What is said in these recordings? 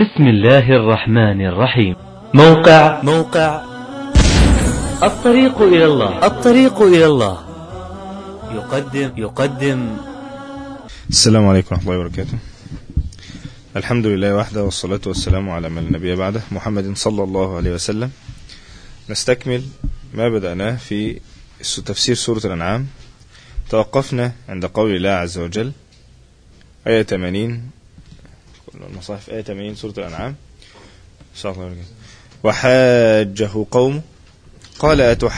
بسم الله الرحمن الرحيم موقع موقع الطريق إلى الله الطريق إلى الله يقدم يقدم السلام عليكم ورحمة الله وبركاته الحمد لله وحده والصلاة والسلام على من لا نبي بعده محمد صلى الله عليه وسلم نستكمل ما بدأناه في تفسير سورة الأنعام توقفنا عند قول الله عز وجل آية 80 المصاحف آية 80 سورة الأنعام إن شاء الله وبركاته. وحاجه قومه قال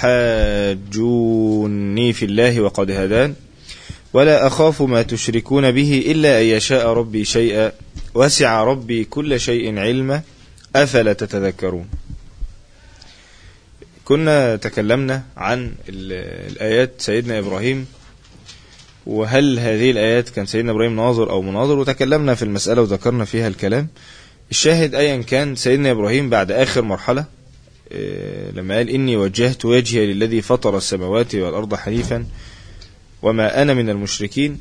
أتحاجوني في الله وقد هدان ولا أخاف ما تشركون به إلا أن يشاء ربي شيئا وسع ربي كل شيء علما أفلا تتذكرون كنا تكلمنا عن ال- الآيات سيدنا إبراهيم وهل هذه الآيات كان سيدنا إبراهيم ناظر أو مناظر وتكلمنا في المسألة وذكرنا فيها الكلام الشاهد أيا كان سيدنا إبراهيم بعد آخر مرحلة آه، لما قال إني وجهت وجهي للذي فطر السماوات والأرض حنيفا وما أنا من المشركين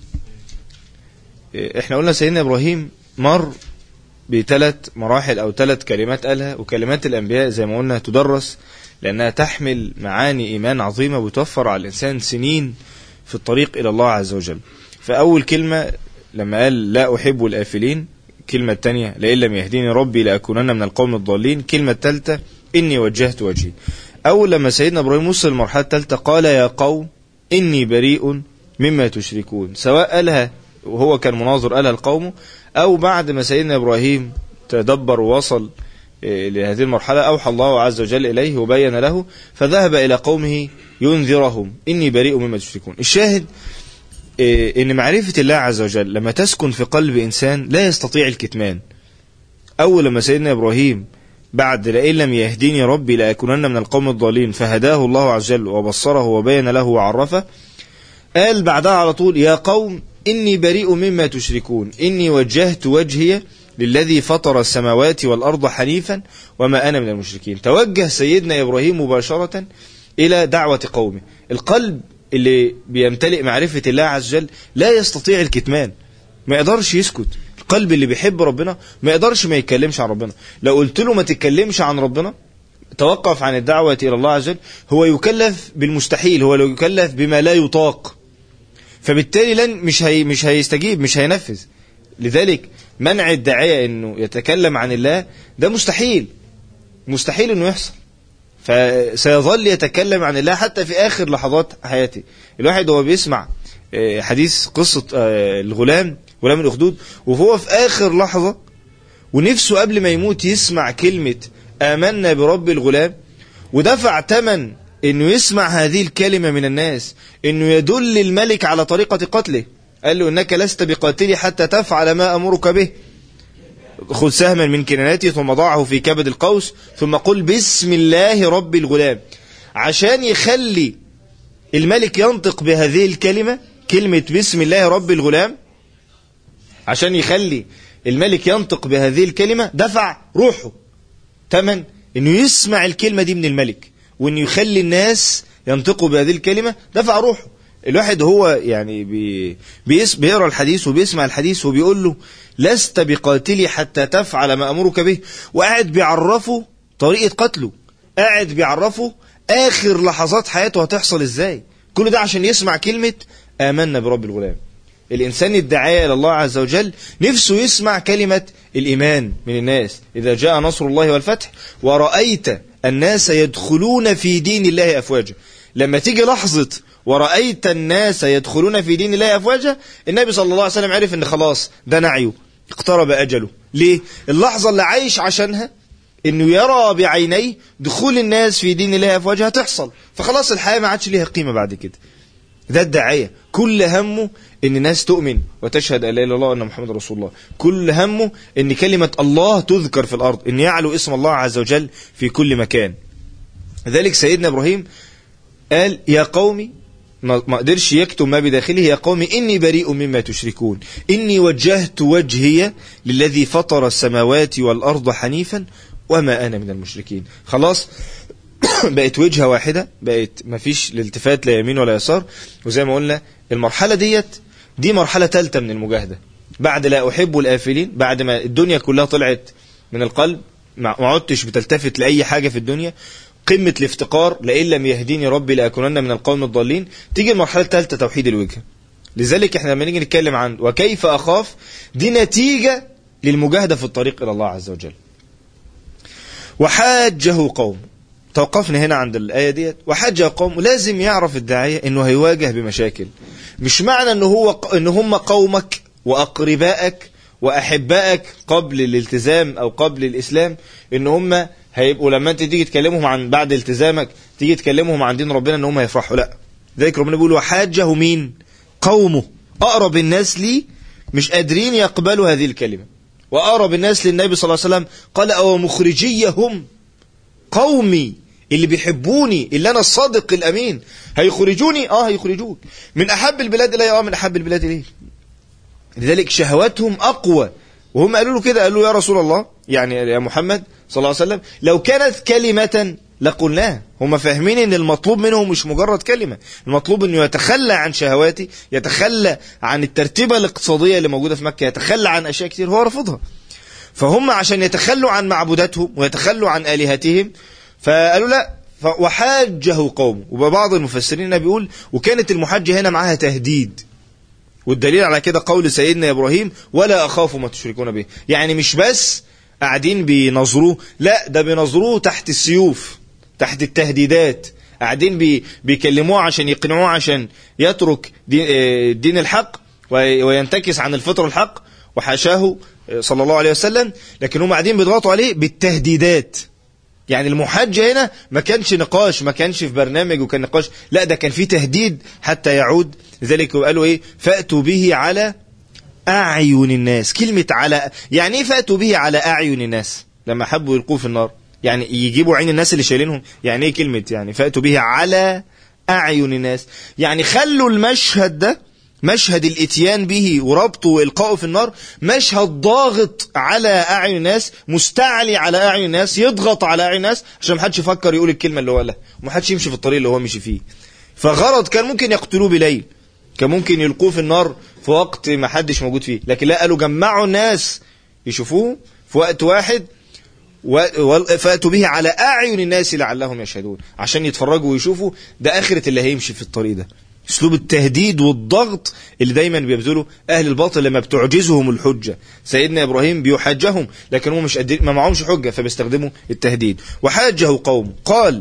آه، احنا قلنا سيدنا إبراهيم مر بثلاث مراحل أو ثلاث كلمات قالها وكلمات الأنبياء زي ما قلنا تدرس لأنها تحمل معاني إيمان عظيمة وتوفر على الإنسان سنين في الطريق إلى الله عز وجل فأول كلمة لما قال لا أحب الآفلين كلمة الثانية لئن لم يهديني ربي لأكونن من القوم الضالين كلمة الثالثة إني وجهت وجهي أول لما سيدنا إبراهيم وصل للمرحلة الثالثة قال يا قوم إني بريء مما تشركون سواء قالها وهو كان مناظر قالها لقومه أو بعد ما سيدنا إبراهيم تدبر ووصل إيه، لهذه المرحلة أوحى الله عز وجل إليه وبين له فذهب إلى قومه ينذرهم إني بريء مما تشركون الشاهد إيه، إن معرفة الله عز وجل لما تسكن في قلب إنسان لا يستطيع الكتمان أول لما سيدنا إبراهيم بعد لئن لم يهديني ربي لأكونن من القوم الضالين فهداه الله عز وجل وبصره وبين له وعرفه قال بعدها على طول يا قوم إني بريء مما تشركون إني وجهت وجهي للذي فطر السماوات والأرض حنيفا وما أنا من المشركين توجه سيدنا إبراهيم مباشرة إلى دعوة قومه القلب اللي بيمتلئ معرفة الله عز وجل لا يستطيع الكتمان ما يقدرش يسكت القلب اللي بيحب ربنا ما يقدرش ما يتكلمش عن ربنا لو قلت له ما تتكلمش عن ربنا توقف عن الدعوة إلى الله عز وجل هو يكلف بالمستحيل هو لو يكلف بما لا يطاق فبالتالي لن مش هي مش هيستجيب مش هينفذ لذلك منع الداعية انه يتكلم عن الله ده مستحيل مستحيل انه يحصل فسيظل يتكلم عن الله حتى في اخر لحظات حياته الواحد هو بيسمع آه، حديث قصة آه، الغلام غلام الاخدود وهو في اخر لحظة ونفسه قبل ما يموت يسمع كلمة آمنا برب الغلام ودفع ثمن انه يسمع هذه الكلمة من الناس انه يدل الملك على طريقة قتله قال له انك لست بقاتلي حتى تفعل ما امرك به خذ سهما من كنانتي ثم ضعه في كبد القوس ثم قل بسم الله رب الغلام عشان يخلي الملك ينطق بهذه الكلمة كلمة بسم الله رب الغلام عشان يخلي الملك ينطق بهذه الكلمة دفع روحه تمن انه يسمع الكلمة دي من الملك وانه يخلي الناس ينطقوا بهذه الكلمة دفع روحه الواحد هو يعني بي بيس بيقرا الحديث وبيسمع الحديث وبيقول له لست بقاتلي حتى تفعل ما امرك به وقاعد بيعرفه طريقة قتله قاعد بيعرفه اخر لحظات حياته هتحصل ازاي كل ده عشان يسمع كلمة آمنا برب الغلام الإنسان الداعية إلى الله عز وجل نفسه يسمع كلمة الإيمان من الناس إذا جاء نصر الله والفتح ورأيت الناس يدخلون في دين الله أفواجا لما تيجي لحظة ورأيت الناس يدخلون في دين الله أفواجا النبي صلى الله عليه وسلم عرف أن خلاص ده نعيه اقترب أجله ليه؟ اللحظة اللي عايش عشانها انه يرى بعينيه دخول الناس في دين الله افواجها تحصل فخلاص الحياه ما عادش ليها قيمه بعد كده ده الداعية كل همه ان الناس تؤمن وتشهد ان لا اله الا الله وان محمد رسول الله كل همه ان كلمة الله تذكر في الارض ان يعلو اسم الله عز وجل في كل مكان ذلك سيدنا ابراهيم قال يا قومي ما ما قدرش يكتم ما بداخله يا قوم إني بريء مما تشركون إني وجهت وجهي للذي فطر السماوات والأرض حنيفا وما أنا من المشركين خلاص بقت وجهة واحدة بقت مفيش الالتفات لا يمين ولا يسار وزي ما قلنا المرحلة ديت دي مرحلة ثالثة من المجاهدة بعد لا أحب الآفلين بعد ما الدنيا كلها طلعت من القلب ما ما عدتش بتلتفت لاي حاجه في الدنيا قمه الافتقار لئن لم يهديني ربي لاكونن من القوم الضالين تيجي المرحله الثالثه توحيد الوجه لذلك احنا لما نيجي نتكلم عن وكيف اخاف دي نتيجه للمجاهده في الطريق الى الله عز وجل وحاجه قوم توقفنا هنا عند الآية ديت وحاجه قوم لازم يعرف الداعية انه هيواجه بمشاكل مش معنى انه هو ان هم قومك واقربائك واحبائك قبل الالتزام او قبل الاسلام ان هم هيبقوا لما انت تيجي تكلمهم عن بعد التزامك تيجي تكلمهم عن دين ربنا ان هم هيفرحوا لا ذلك ربنا بيقول وحاجه مين قومه اقرب الناس لي مش قادرين يقبلوا هذه الكلمه واقرب الناس للنبي صلى الله عليه وسلم قال او مخرجيهم قومي اللي بيحبوني اللي انا الصادق الامين هيخرجوني اه هيخرجوك من احب البلاد الي اه من احب البلاد اليه لذلك شهواتهم اقوى وهم قالوا له كده قالوا له يا رسول الله يعني يا محمد صلى الله عليه وسلم لو كانت كلمة لقلناها هم فاهمين ان المطلوب منهم مش مجرد كلمة المطلوب انه يتخلى عن شهواتي يتخلى عن الترتيبة الاقتصادية اللي موجودة في مكة يتخلى عن اشياء كتير هو رفضها فهم عشان يتخلوا عن معبوداتهم ويتخلوا عن آلهتهم فقالوا لا ف- وحاجه قومه وبعض المفسرين هنا بيقول وكانت المحاجة هنا معاها تهديد والدليل على كده قول سيدنا ابراهيم ولا اخاف ما تشركون به يعني مش بس قاعدين بينظروه لا ده بينظروه تحت السيوف تحت التهديدات قاعدين بي بيكلموه عشان يقنعوه عشان يترك دين, آه، دين الحق وي- وينتكس عن الفطر الحق وحاشاه آه، صلى الله عليه وسلم لكن هم قاعدين بيضغطوا عليه بالتهديدات يعني المحاجة هنا ما كانش نقاش ما كانش في برنامج وكان نقاش لا ده كان في تهديد حتى يعود لذلك قالوا ايه فأتوا به على أعين الناس كلمة على يعني ايه فأتوا به على أعين الناس لما حبوا يلقوه في النار يعني يجيبوا عين الناس اللي شايلينهم يعني ايه كلمة يعني فأتوا به على أعين الناس يعني خلوا المشهد ده مشهد الاتيان به وربطه والقائه في النار مشهد ضاغط على اعين الناس مستعلي على اعين الناس يضغط على اعين الناس عشان محدش يفكر يقول الكلمه اللي هو قالها ومحدش يمشي في الطريق اللي هو مشي فيه فغرض كان ممكن يقتلوه بليل كان ممكن يلقوه في النار في وقت ما حدش موجود فيه لكن لا قالوا جمعوا الناس يشوفوه في وقت واحد و- و- فاتوا به على اعين الناس لعلهم يشهدون عشان يتفرجوا ويشوفوا ده اخره اللي هيمشي في الطريق ده اسلوب التهديد والضغط اللي دايما بيبذله اهل الباطل لما بتعجزهم الحجه سيدنا ابراهيم بيحجهم لكن هم مش قادرين ما معهمش حجه فبيستخدموا التهديد وحاجه قوم قال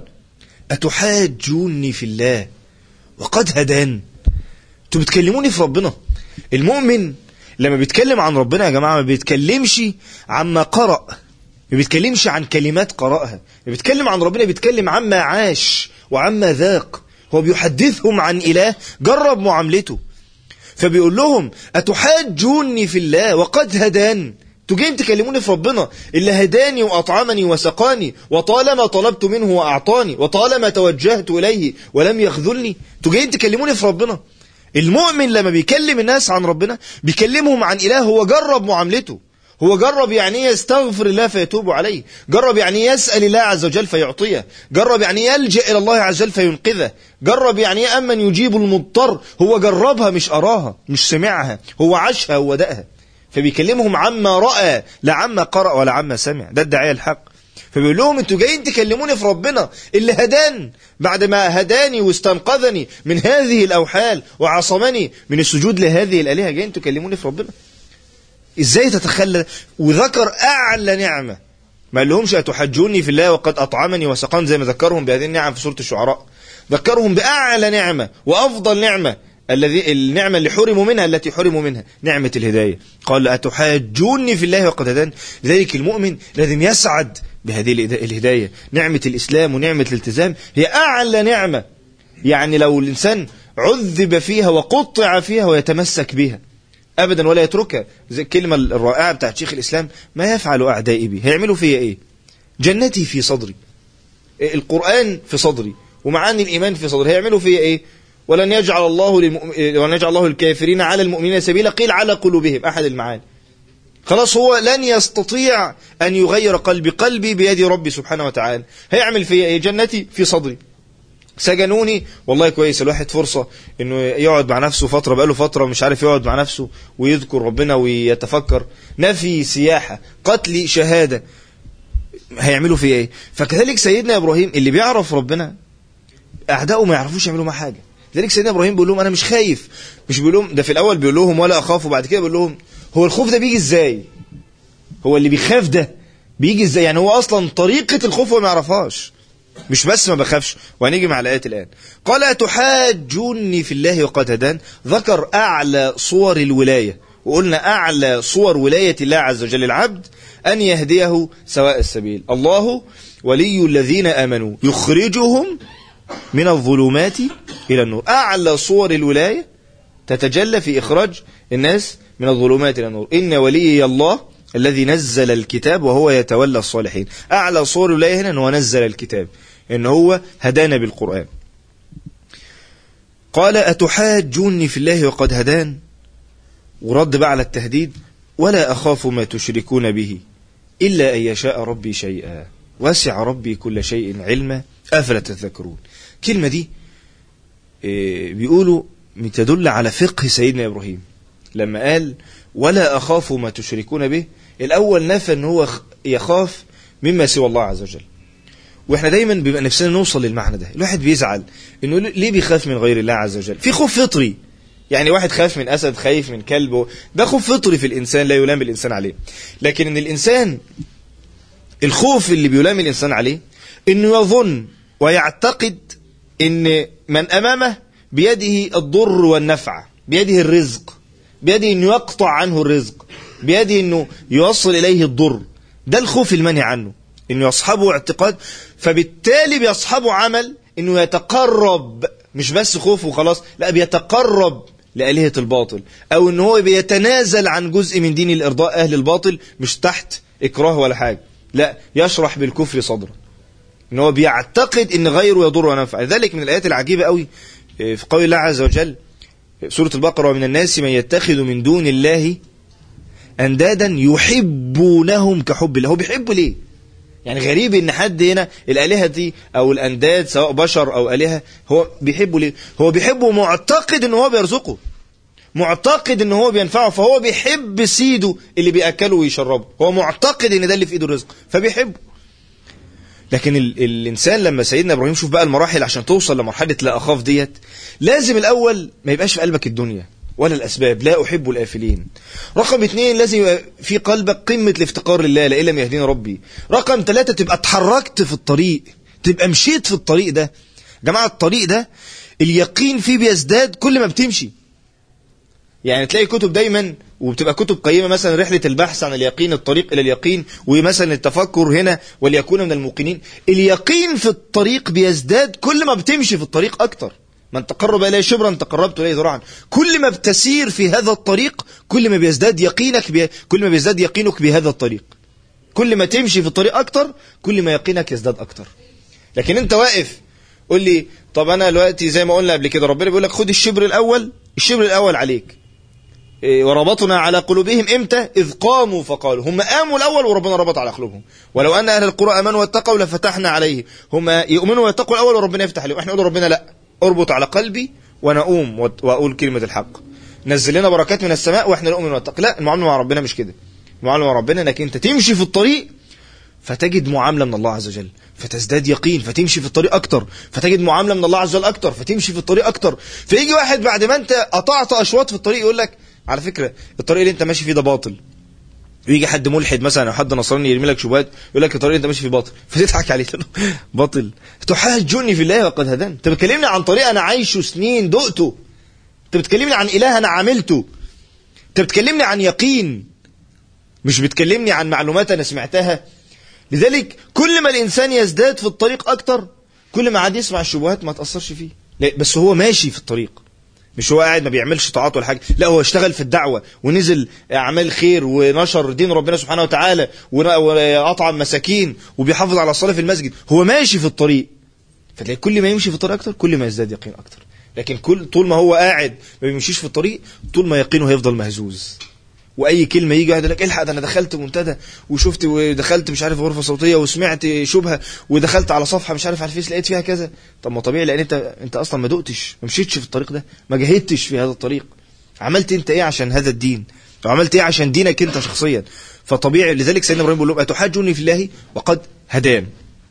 اتحاجوني في الله وقد هدان انتوا بتكلموني في ربنا المؤمن لما بيتكلم عن ربنا يا جماعه ما بيتكلمش عما قرأ ما بيتكلمش عن كلمات قرأها بيتكلم عن ربنا بيتكلم عما عاش وعما ذاق هو بيحدثهم عن إله جرب معاملته فبيقول لهم أتحاجوني في الله وقد هدان انتوا جايين تكلموني في ربنا اللي هداني وأطعمني وسقاني وطالما طلبت منه وأعطاني وطالما توجهت إليه ولم يخذلني انتوا جايين تكلموني في ربنا المؤمن لما بيكلم الناس عن ربنا بيكلمهم عن إله هو جرب معاملته هو جرب يعني ايه يستغفر الله فيتوب عليه جرب يعني ايه يسأل الله عز وجل فيعطيه جرب يعني ايه يلجأ إلى الله عز وجل فينقذه جرب يعني ايه أمن يجيب المضطر هو جربها مش أراها مش سمعها هو عاشها وودأها فبيكلمهم عما رأى لا عما قرأ ولا عما سمع ده الداعية الحق فبيقول لهم انتوا جايين تكلموني في ربنا اللي هدان بعد ما هداني واستنقذني من هذه الأوحال وعصمني من السجود لهذه الآلهة جايين تكلموني في ربنا ازاي تتخلى وذكر اعلى نعمه ما قالهمش اتحجوني في الله وقد اطعمني وسقان زي ما ذكرهم بهذه النعم في سوره الشعراء ذكرهم باعلى نعمه وافضل نعمه الذي النعمه اللي حرموا منها التي حرموا منها نعمه الهدايه قال اتحاجوني في الله وقد هدان لذلك المؤمن لازم يسعد بهذه الهدايه نعمه الاسلام ونعمه الالتزام هي اعلى نعمه يعني لو الانسان عذب فيها وقطع فيها ويتمسك بها ابدا ولا يتركها زي الكلمه الرائعه بتاعت شيخ الاسلام ما يفعل اعدائي بي هيعملوا فيا ايه جنتي في صدري القران في صدري ومعاني الايمان في صدري هيعملوا فيا ايه ولن يجعل الله للمؤمن ولن يجعل الله الكافرين على المؤمنين سبيلا قيل على قلوبهم احد المعاني خلاص هو لن يستطيع ان يغير قلبي قلبي بيد ربي سبحانه وتعالى هيعمل فيا ايه جنتي في صدري سجنوني والله كويس الواحد فرصة انه يقعد مع نفسه فترة بقاله فترة مش عارف يقعد مع نفسه ويذكر ربنا ويتفكر نفي سياحة قتلي شهادة هيعملوا فيه ايه فكذلك سيدنا ابراهيم اللي بيعرف ربنا اعدائه ما يعرفوش يعملوا معاه حاجه لذلك سيدنا ابراهيم بيقول لهم انا مش خايف مش بيقول لهم ده في الاول بيقول لهم ولا اخاف وبعد كده بيقول لهم هو الخوف ده بيجي ازاي هو اللي بيخاف ده بيجي ازاي يعني هو اصلا طريقه الخوف هو ما يعرفهاش مش بس ما بخافش وهنيجي مع الايات الان قال تحاجوني في الله وقد هدان ذكر اعلى صور الولايه وقلنا اعلى صور ولايه الله عز وجل العبد ان يهديه سواء السبيل الله ولي الذين امنوا يخرجهم من الظلمات الى النور اعلى صور الولايه تتجلى في اخراج الناس من الظلمات الى النور ان ولي الله الذي نزل الكتاب وهو يتولى الصالحين اعلى صور الولايه هنا ان هو نزل الكتاب ان هو هدانا بالقران قال اتحاجوني في الله وقد هدان ورد بقى على التهديد ولا اخاف ما تشركون به الا ان يشاء ربي شيئا وسع ربي كل شيء علما افلا تذكرون الكلمه دي إيه، بيقولوا تدل على فقه سيدنا ابراهيم لما قال ولا اخاف ما تشركون به الاول نفى ان هو خ- يخاف مما سوى الله عز وجل واحنا دايما بيبقى نفسنا نوصل للمعنى ده الواحد بيزعل انه ليه بيخاف من غير الله عز وجل في خوف فطري يعني واحد خاف من اسد خايف من كلب ده خوف فطري في الانسان لا يلام الانسان عليه لكن ان الانسان الخوف اللي بيلام الانسان عليه انه يظن ويعتقد ان من امامه بيده الضر والنفع بيده الرزق بيده انه يقطع عنه الرزق بيده انه يوصل اليه الضر ده الخوف المنهي عنه انه يصحبه اعتقاد فبالتالي بيصحبه عمل انه يتقرب مش بس خوف وخلاص لا بيتقرب لآلهة الباطل او ان هو بيتنازل عن جزء من دين الارضاء اهل الباطل مش تحت اكراه ولا حاجة لا يشرح بالكفر صدرا ان هو بيعتقد ان غيره يضر ونفع ذلك من الايات العجيبة قوي في قول الله عز وجل سورة البقرة ومن الناس من يتخذ من دون الله أندادا يحبونهم كحب الله هو بيحبه ليه يعني غريب ان حد هنا الالهه دي او الانداد سواء بشر او الهه هو بيحبه ليه هو بيحبه معتقد ان هو بيرزقه معتقد ان هو بينفعه فهو بيحب سيده اللي بياكله ويشربه هو معتقد ان ده اللي في ايده الرزق فبيحبه لكن ال الانسان لما سيدنا ابراهيم شوف بقى المراحل عشان توصل لمرحله لا اخاف ديت لازم الاول ما يبقاش في قلبك الدنيا ولا الاسباب لا احب الافلين رقم اثنين لازم يبقى في قلبك قمه الافتقار لله لئن لم يهديني ربي رقم ثلاثة تبقى اتحركت في الطريق تبقى مشيت في الطريق ده جماعه الطريق ده اليقين فيه بيزداد كل ما بتمشي يعني تلاقي كتب دايما وبتبقى كتب قيمة مثلا رحلة البحث عن اليقين الطريق إلى اليقين ومثلا التفكر هنا وليكون من الموقنين اليقين في الطريق بيزداد كل ما بتمشي في الطريق أكتر من تقرب إليه شبرا تقربت إليه ذراعا كل ما بتسير في هذا الطريق كل ما بيزداد يقينك بي... كل ما بيزداد يقينك بهذا الطريق كل ما تمشي في الطريق أكتر كل ما يقينك يزداد أكتر لكن أنت واقف قول لي طب أنا دلوقتي زي ما قلنا قبل كده ربنا بيقول لك خد الشبر الأول الشبر الأول عليك وربطنا على قلوبهم امتى اذ قاموا فقالوا هم قاموا الاول وربنا ربط على قلوبهم ولو ان اهل القرى امنوا واتقوا لفتحنا عليه هم يؤمنوا ويتقوا الاول وربنا يفتح عليهم احنا نقول ربنا لا اربط على قلبي وانا اقوم واقول كلمه الحق نزل لنا بركات من السماء واحنا نؤمن ونتقي لا المعامله مع ربنا مش كده المعامله مع ربنا انك انت تمشي في الطريق فتجد معامله من الله عز وجل فتزداد يقين فتمشي في الطريق اكتر فتجد معامله من الله عز وجل اكتر فتمشي في الطريق اكتر فيجي واحد بعد ما انت قطعت اشواط في الطريق يقول لك على فكرة الطريق اللي انت ماشي فيه ده باطل ويجي حد ملحد مثلا او حد نصراني يرمي لك شبهات يقول لك الطريق اللي انت ماشي فيه باطل فتضحك عليه باطل تحاجني في الله وقد هدان انت بتكلمني عن طريق انا عايشه سنين دقته انت بتكلمني عن اله انا عملته انت بتكلمني عن يقين مش بتكلمني عن معلومات انا سمعتها لذلك كل ما الانسان يزداد في الطريق اكتر كل ما عاد يسمع الشبهات ما تاثرش فيه بس هو ماشي في الطريق مش هو قاعد ما بيعملش طاعات ولا حاجه لا هو اشتغل في الدعوه ونزل اعمال خير ونشر دين ربنا سبحانه وتعالى واطعم مساكين وبيحافظ على الصلاه في المسجد هو ماشي في الطريق فتلاقي كل ما يمشي في الطريق اكتر كل ما يزداد يقين اكتر لكن كل طول ما هو قاعد ما بيمشيش في الطريق طول ما يقينه هيفضل مهزوز واي كلمه يجي يقعد لك الحق ده انا دخلت منتدى وشفت ودخلت مش عارف غرفه صوتيه وسمعت شبهه ودخلت على صفحه مش عارف على الفيس لقيت فيها كذا طب ما طبيعي لان انت انت اصلا ما دقتش ما مشيتش في الطريق ده ما جاهدتش في هذا الطريق عملت انت ايه عشان هذا الدين وعملت ايه عشان دينك انت شخصيا فطبيعي لذلك سيدنا ابراهيم بيقول لهم اتحاجوني في الله وقد هدان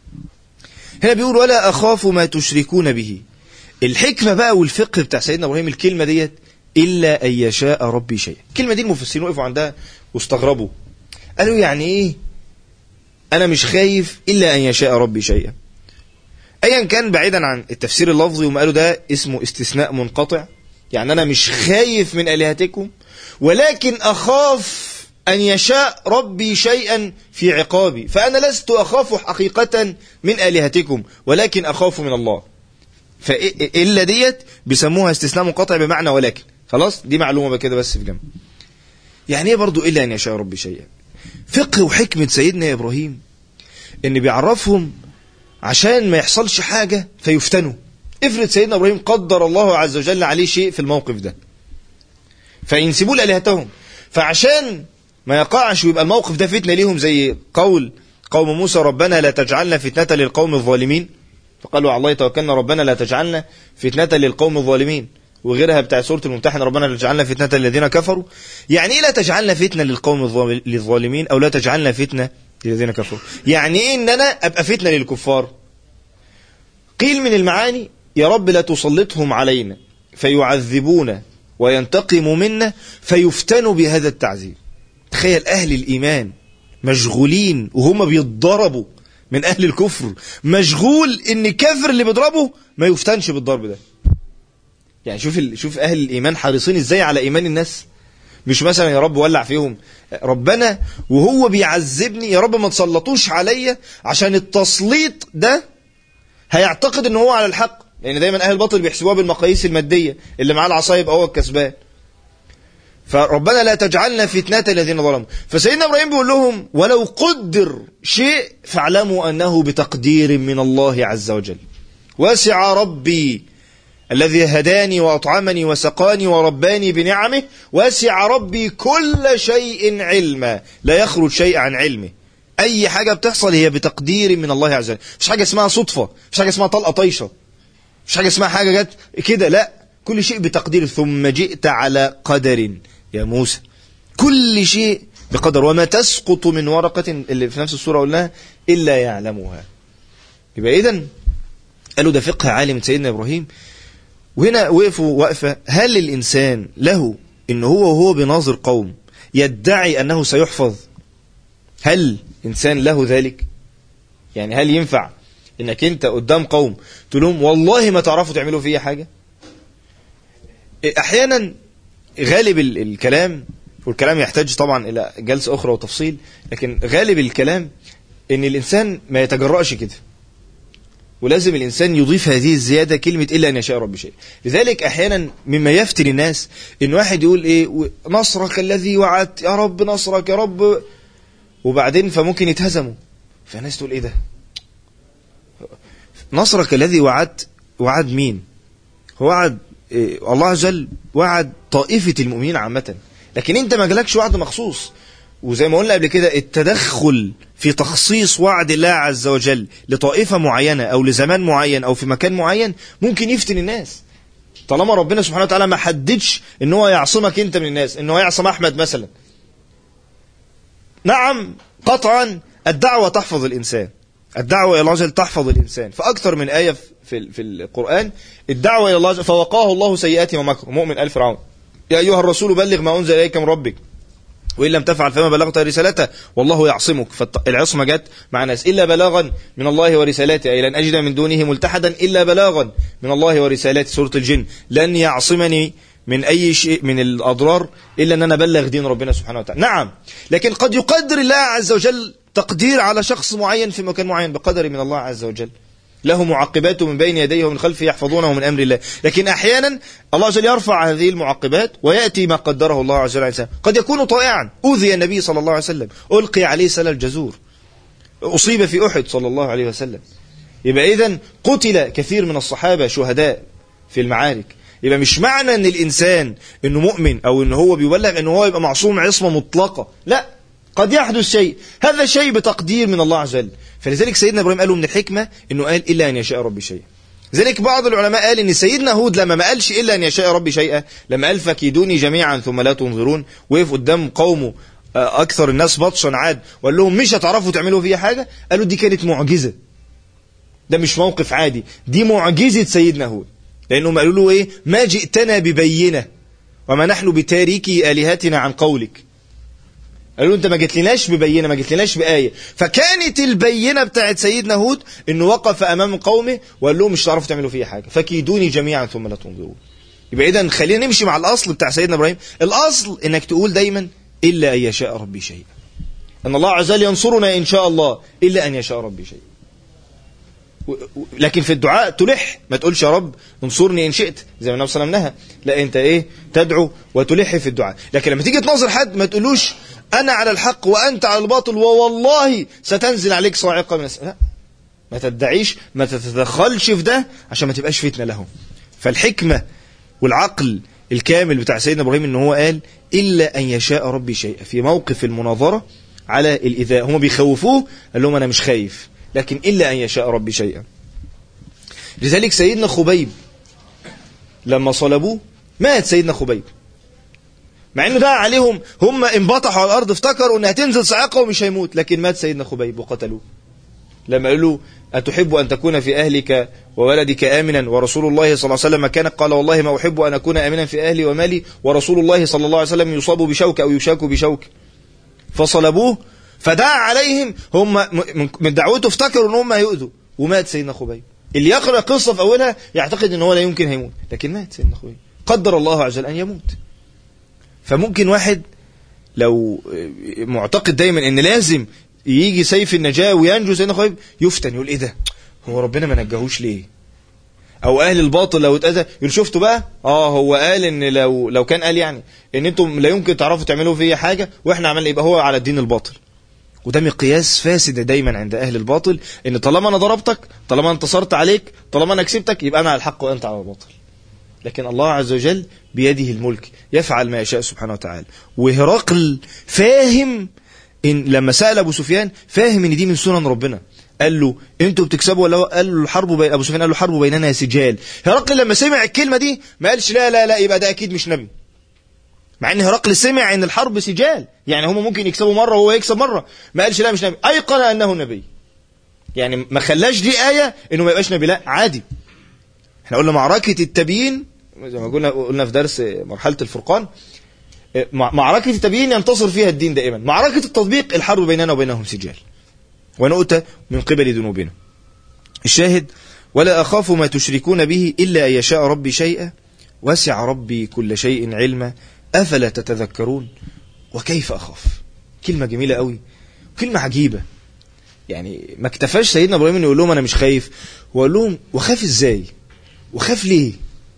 هنا بيقول ولا اخاف ما تشركون به الحكمه بقى والفقه بتاع سيدنا ابراهيم الكلمه ديت الا ان يشاء ربي شيئا الكلمه دي المفسرين وقفوا عندها واستغربوا قالوا يعني ايه انا مش خايف الا ان يشاء ربي شيئا ايا كان بعيدا عن التفسير اللفظي وما قالوا ده اسمه استثناء منقطع يعني انا مش خايف من الهتكم ولكن اخاف ان يشاء ربي شيئا في عقابي فانا لست اخاف حقيقه من الهتكم ولكن اخاف من الله فالا ديت بيسموها استثناء منقطع بمعنى ولكن خلاص دي معلومه كده بس في جنب يعني ايه برضو الا ان يشاء ربي شيئا فقه وحكمه سيدنا ابراهيم ان بيعرفهم عشان ما يحصلش حاجه فيفتنوا افرض سيدنا ابراهيم قدر الله عز وجل عليه شيء في الموقف ده فينسبوه لالهتهم فعشان ما يقعش ويبقى الموقف ده فتنه ليهم زي قول قوم موسى ربنا لا تجعلنا فتنه للقوم الظالمين فقالوا على الله توكلنا ربنا لا تجعلنا فتنه للقوم الظالمين وغيرها بتاع سوره الممتحنه ربنا لا تجعلنا فتنه للذين كفروا يعني ايه لا تجعلنا فتنه للقوم الظالمين او لا تجعلنا فتنه للذين كفروا يعني ايه ان انا ابقى فتنه للكفار قيل من المعاني يا رب لا تسلطهم علينا فيعذبونا وينتقموا منا فيفتنوا بهذا التعذيب تخيل أهل الإيمان مشغولين وهم بيتضربوا من أهل الكفر مشغول إن الكافر اللي بيضربه ما يفتنش بالضرب ده يعني شوف ال... شوف أهل الإيمان حريصين إزاي على إيمان الناس مش مثلا يا رب ولع فيهم ربنا وهو بيعذبني يا رب ما تسلطوش عليا عشان التسليط ده هيعتقد ان هو على الحق لان يعني دايما اهل الباطل بيحسبوها بالمقاييس الماديه اللي معاه العصايه يبقى هو الكسبان فربنا لا تجعلنا فتنة الذين ظلموا فسيدنا ابراهيم بيقول لهم ولو قدر شيء فاعلموا انه بتقدير من الله عز وجل وسع ربي الذي هداني واطعمني وسقاني ورباني بنعمه وسع ربي كل شيء علما لا يخرج شيء عن علمه اي حاجه بتحصل هي بتقدير من الله عز وجل مش حاجه اسمها صدفه مش حاجه اسمها طلقه طايشه مش حاجه اسمها حاجه جت كده لا كل شيء بتقدير ثم جئت على قدر يا موسى كل شيء بقدر وما تسقط من ورقة اللي في نفس السورة قلناها إلا يعلمها يبقى إذن قالوا ده فقه عالي من سيدنا إبراهيم وهنا وقفوا وقفة هل الإنسان له إن هو وهو بناظر قوم يدعي أنه سيحفظ هل إنسان له ذلك يعني هل ينفع إنك أنت قدام قوم تقول لهم والله ما تعرفوا تعملوا فيا حاجة أحيانا غالب الكلام والكلام يحتاج طبعا إلى جلسة أخرى وتفصيل لكن غالب الكلام إن الإنسان ما يتجرأش كده ولازم الإنسان يضيف هذه الزيادة كلمة إلا أن يشاء رب شيء لذلك أحيانا مما يفتن الناس إن واحد يقول إيه نصرك الذي وعدت يا رب نصرك يا رب وبعدين فممكن يتهزموا فالناس تقول إيه ده نصرك الذي وعدت وعد مين هو وعد إيه الله عز وجل وعد طائفة المؤمنين عامة لكن انت ما جالكش وعد مخصوص وزي ما قلنا قبل كده التدخل في تخصيص وعد الله عز وجل لطائفة معينة أو لزمان معين أو في مكان معين ممكن يفتن الناس طالما ربنا سبحانه وتعالى ما حددش ان هو يعصمك انت من الناس ان هو يعصم احمد مثلا نعم قطعا الدعوة تحفظ الانسان الدعوة الى الله عز وجل تحفظ الانسان فاكثر من آية في في القرآن الدعوة الى الله عز وجل فوقاه الله سيئات ومكر مؤمن آل فرعون يا ايها الرسول بلغ ما انزل اليك من ربك وإن لم تفعل فما بلغت رسالته والله يعصمك فالعصمة جت مع ناس إلا بلاغا من الله ورسالته أي لن أجد من دونه ملتحدا إلا بلاغا من الله ورسالته سورة الجن لن يعصمني من أي شيء من الأضرار إلا أن أنا بلغ دين ربنا سبحانه وتعالى نعم لكن قد يقدر الله عز وجل تقدير على شخص معين في مكان معين بقدر من الله عز وجل له معقبات من بين يديه ومن خلفه يحفظونه من امر الله، لكن احيانا الله عز وجل يرفع هذه المعقبات وياتي ما قدره الله عز وجل على الانسان، قد يكون طائعا، اوذي النبي صلى الله عليه وسلم، القي عليه سل الجزور. اصيب في احد صلى الله عليه وسلم. يبقى اذا قتل كثير من الصحابه شهداء في المعارك. يبقى مش معنى ان الانسان انه مؤمن او ان هو بيبلغ ان هو يبقى معصوم عصمه مطلقه، لا قد يحدث شيء، هذا شيء بتقدير من الله عز وجل. فلذلك سيدنا ابراهيم قالوا من الحكمه انه قال الا ان يشاء ربي شيئا. لذلك بعض العلماء قال ان سيدنا هود لما ما قالش الا ان يشاء ربي شيئا، لما قال فكيدوني جميعا ثم لا تنظرون، وقف قدام قومه اكثر الناس بطشا عاد وقال لهم مش هتعرفوا تعملوا فيها حاجه قالوا دي كانت معجزه ده مش موقف عادي دي معجزه سيدنا هود لانهم قالوا له ايه ما جئتنا ببينه وما نحن بتاريكي الهتنا عن قولك قالوا له انت ما جتلناش ببينه ما جتلناش بايه فكانت البينه بتاعت سيدنا هود انه وقف امام قومه وقال لهم مش هتعرفوا تعملوا فيها حاجه فكيدوني جميعا ثم لا تنظرون يبقى اذا خلينا نمشي مع الاصل بتاع سيدنا ابراهيم الاصل انك تقول دايما الا ان يشاء ربي شيئا ان الله عز وجل ينصرنا ان شاء الله الا ان يشاء ربي شيئا و- و- لكن في الدعاء تلح ما تقولش يا رب انصرني ان شئت زي ما النبي صلى الله عليه وسلم نهى لا انت ايه تدعو وتلح في الدعاء لكن لما تيجي تناظر حد ما تقولوش انا على الحق وانت على الباطل ووالله ستنزل عليك صاعقه من السماء لا ما تدعيش ما تتدخلش في ده عشان ما تبقاش فتنه لهم فالحكمه والعقل الكامل بتاع سيدنا ابراهيم ان هو قال الا ان يشاء ربي شيئا في موقف المناظره على الايذاء هم بيخوفوه قال لهم انا مش خايف لكن الا ان يشاء ربي شيئا لذلك سيدنا خبيب لما صلبوه مات سيدنا خبيب مع انه دعا عليهم هم انبطحوا على الارض افتكروا انها تنزل صاعقه ومش هيموت لكن مات سيدنا خبيب وقتلوه لما قالوا له أتحب أن تكون في أهلك وولدك آمنا ورسول الله صلى الله عليه وسلم كان قال والله ما أحب أن أكون آمنا في أهلي ومالي ورسول الله صلى الله عليه وسلم يصاب بشوك أو يشاك بشوك فصلبوه فدعا عليهم هم من- من دعوته افتكروا ان هم هيؤذوا ومات سيدنا خبيب اللي يقرأ قصة في أولها يعتقد ان هو لا يمكن هيموت لكن مات سيدنا خبيب قدر الله عز وجل أن يموت فممكن واحد لو معتقد دايما ان لازم يجي سيف النجاة وينجو سيدنا خبيب يفتن يقول ايه ده هو ربنا ما نجاهوش ليه او اهل الباطل لو اتاذى يقول شفتوا بقى اه هو قال ان لو لو كان قال يعني ان انتم لا يمكن تعرفوا تعملوا فيا حاجه واحنا عملنا يبقى هو على الدين الباطل وده مقياس فاسد دايما عند اهل الباطل ان طالما انا ضربتك طالما أنا انتصرت عليك طالما انا كسبتك يبقى انا على الحق وانت على الباطل لكن الله عز وجل بيده الملك يفعل ما يشاء سبحانه وتعالى وهرقل فاهم إن لما سأل أبو سفيان فاهم إن دي من سنن ربنا قال له انتوا بتكسبوا ولا هو؟ قال له الحرب بين ابو سفيان قال له الحرب بيننا سجال هرقل لما سمع الكلمه دي ما قالش لا لا لا يبقى ده اكيد مش نبي مع ان هرقل سمع ان الحرب سجال يعني هم ممكن يكسبوا مره وهو يكسب مره ما قالش لا مش نبي ايقن انه نبي يعني ما خلاش دي ايه انه ما يبقاش نبي لا عادي احنا قلنا معركه التبيين زي ما قلنا قلنا في درس مرحله الفرقان مع- معركة التبيين ينتصر فيها الدين دائما معركة التطبيق الحرب بيننا وبينهم سجال ونؤتى من قبل ذنوبنا الشاهد ولا أخاف ما تشركون به إلا أن يشاء ربي شيئا وسع ربي كل شيء علما أفلا تتذكرون وكيف أخاف كلمة جميلة قوي كلمة عجيبة يعني ما اكتفاش سيدنا إبراهيم إنه يقول لهم أنا مش خايف وقال لهم وخاف إزاي وخاف ليه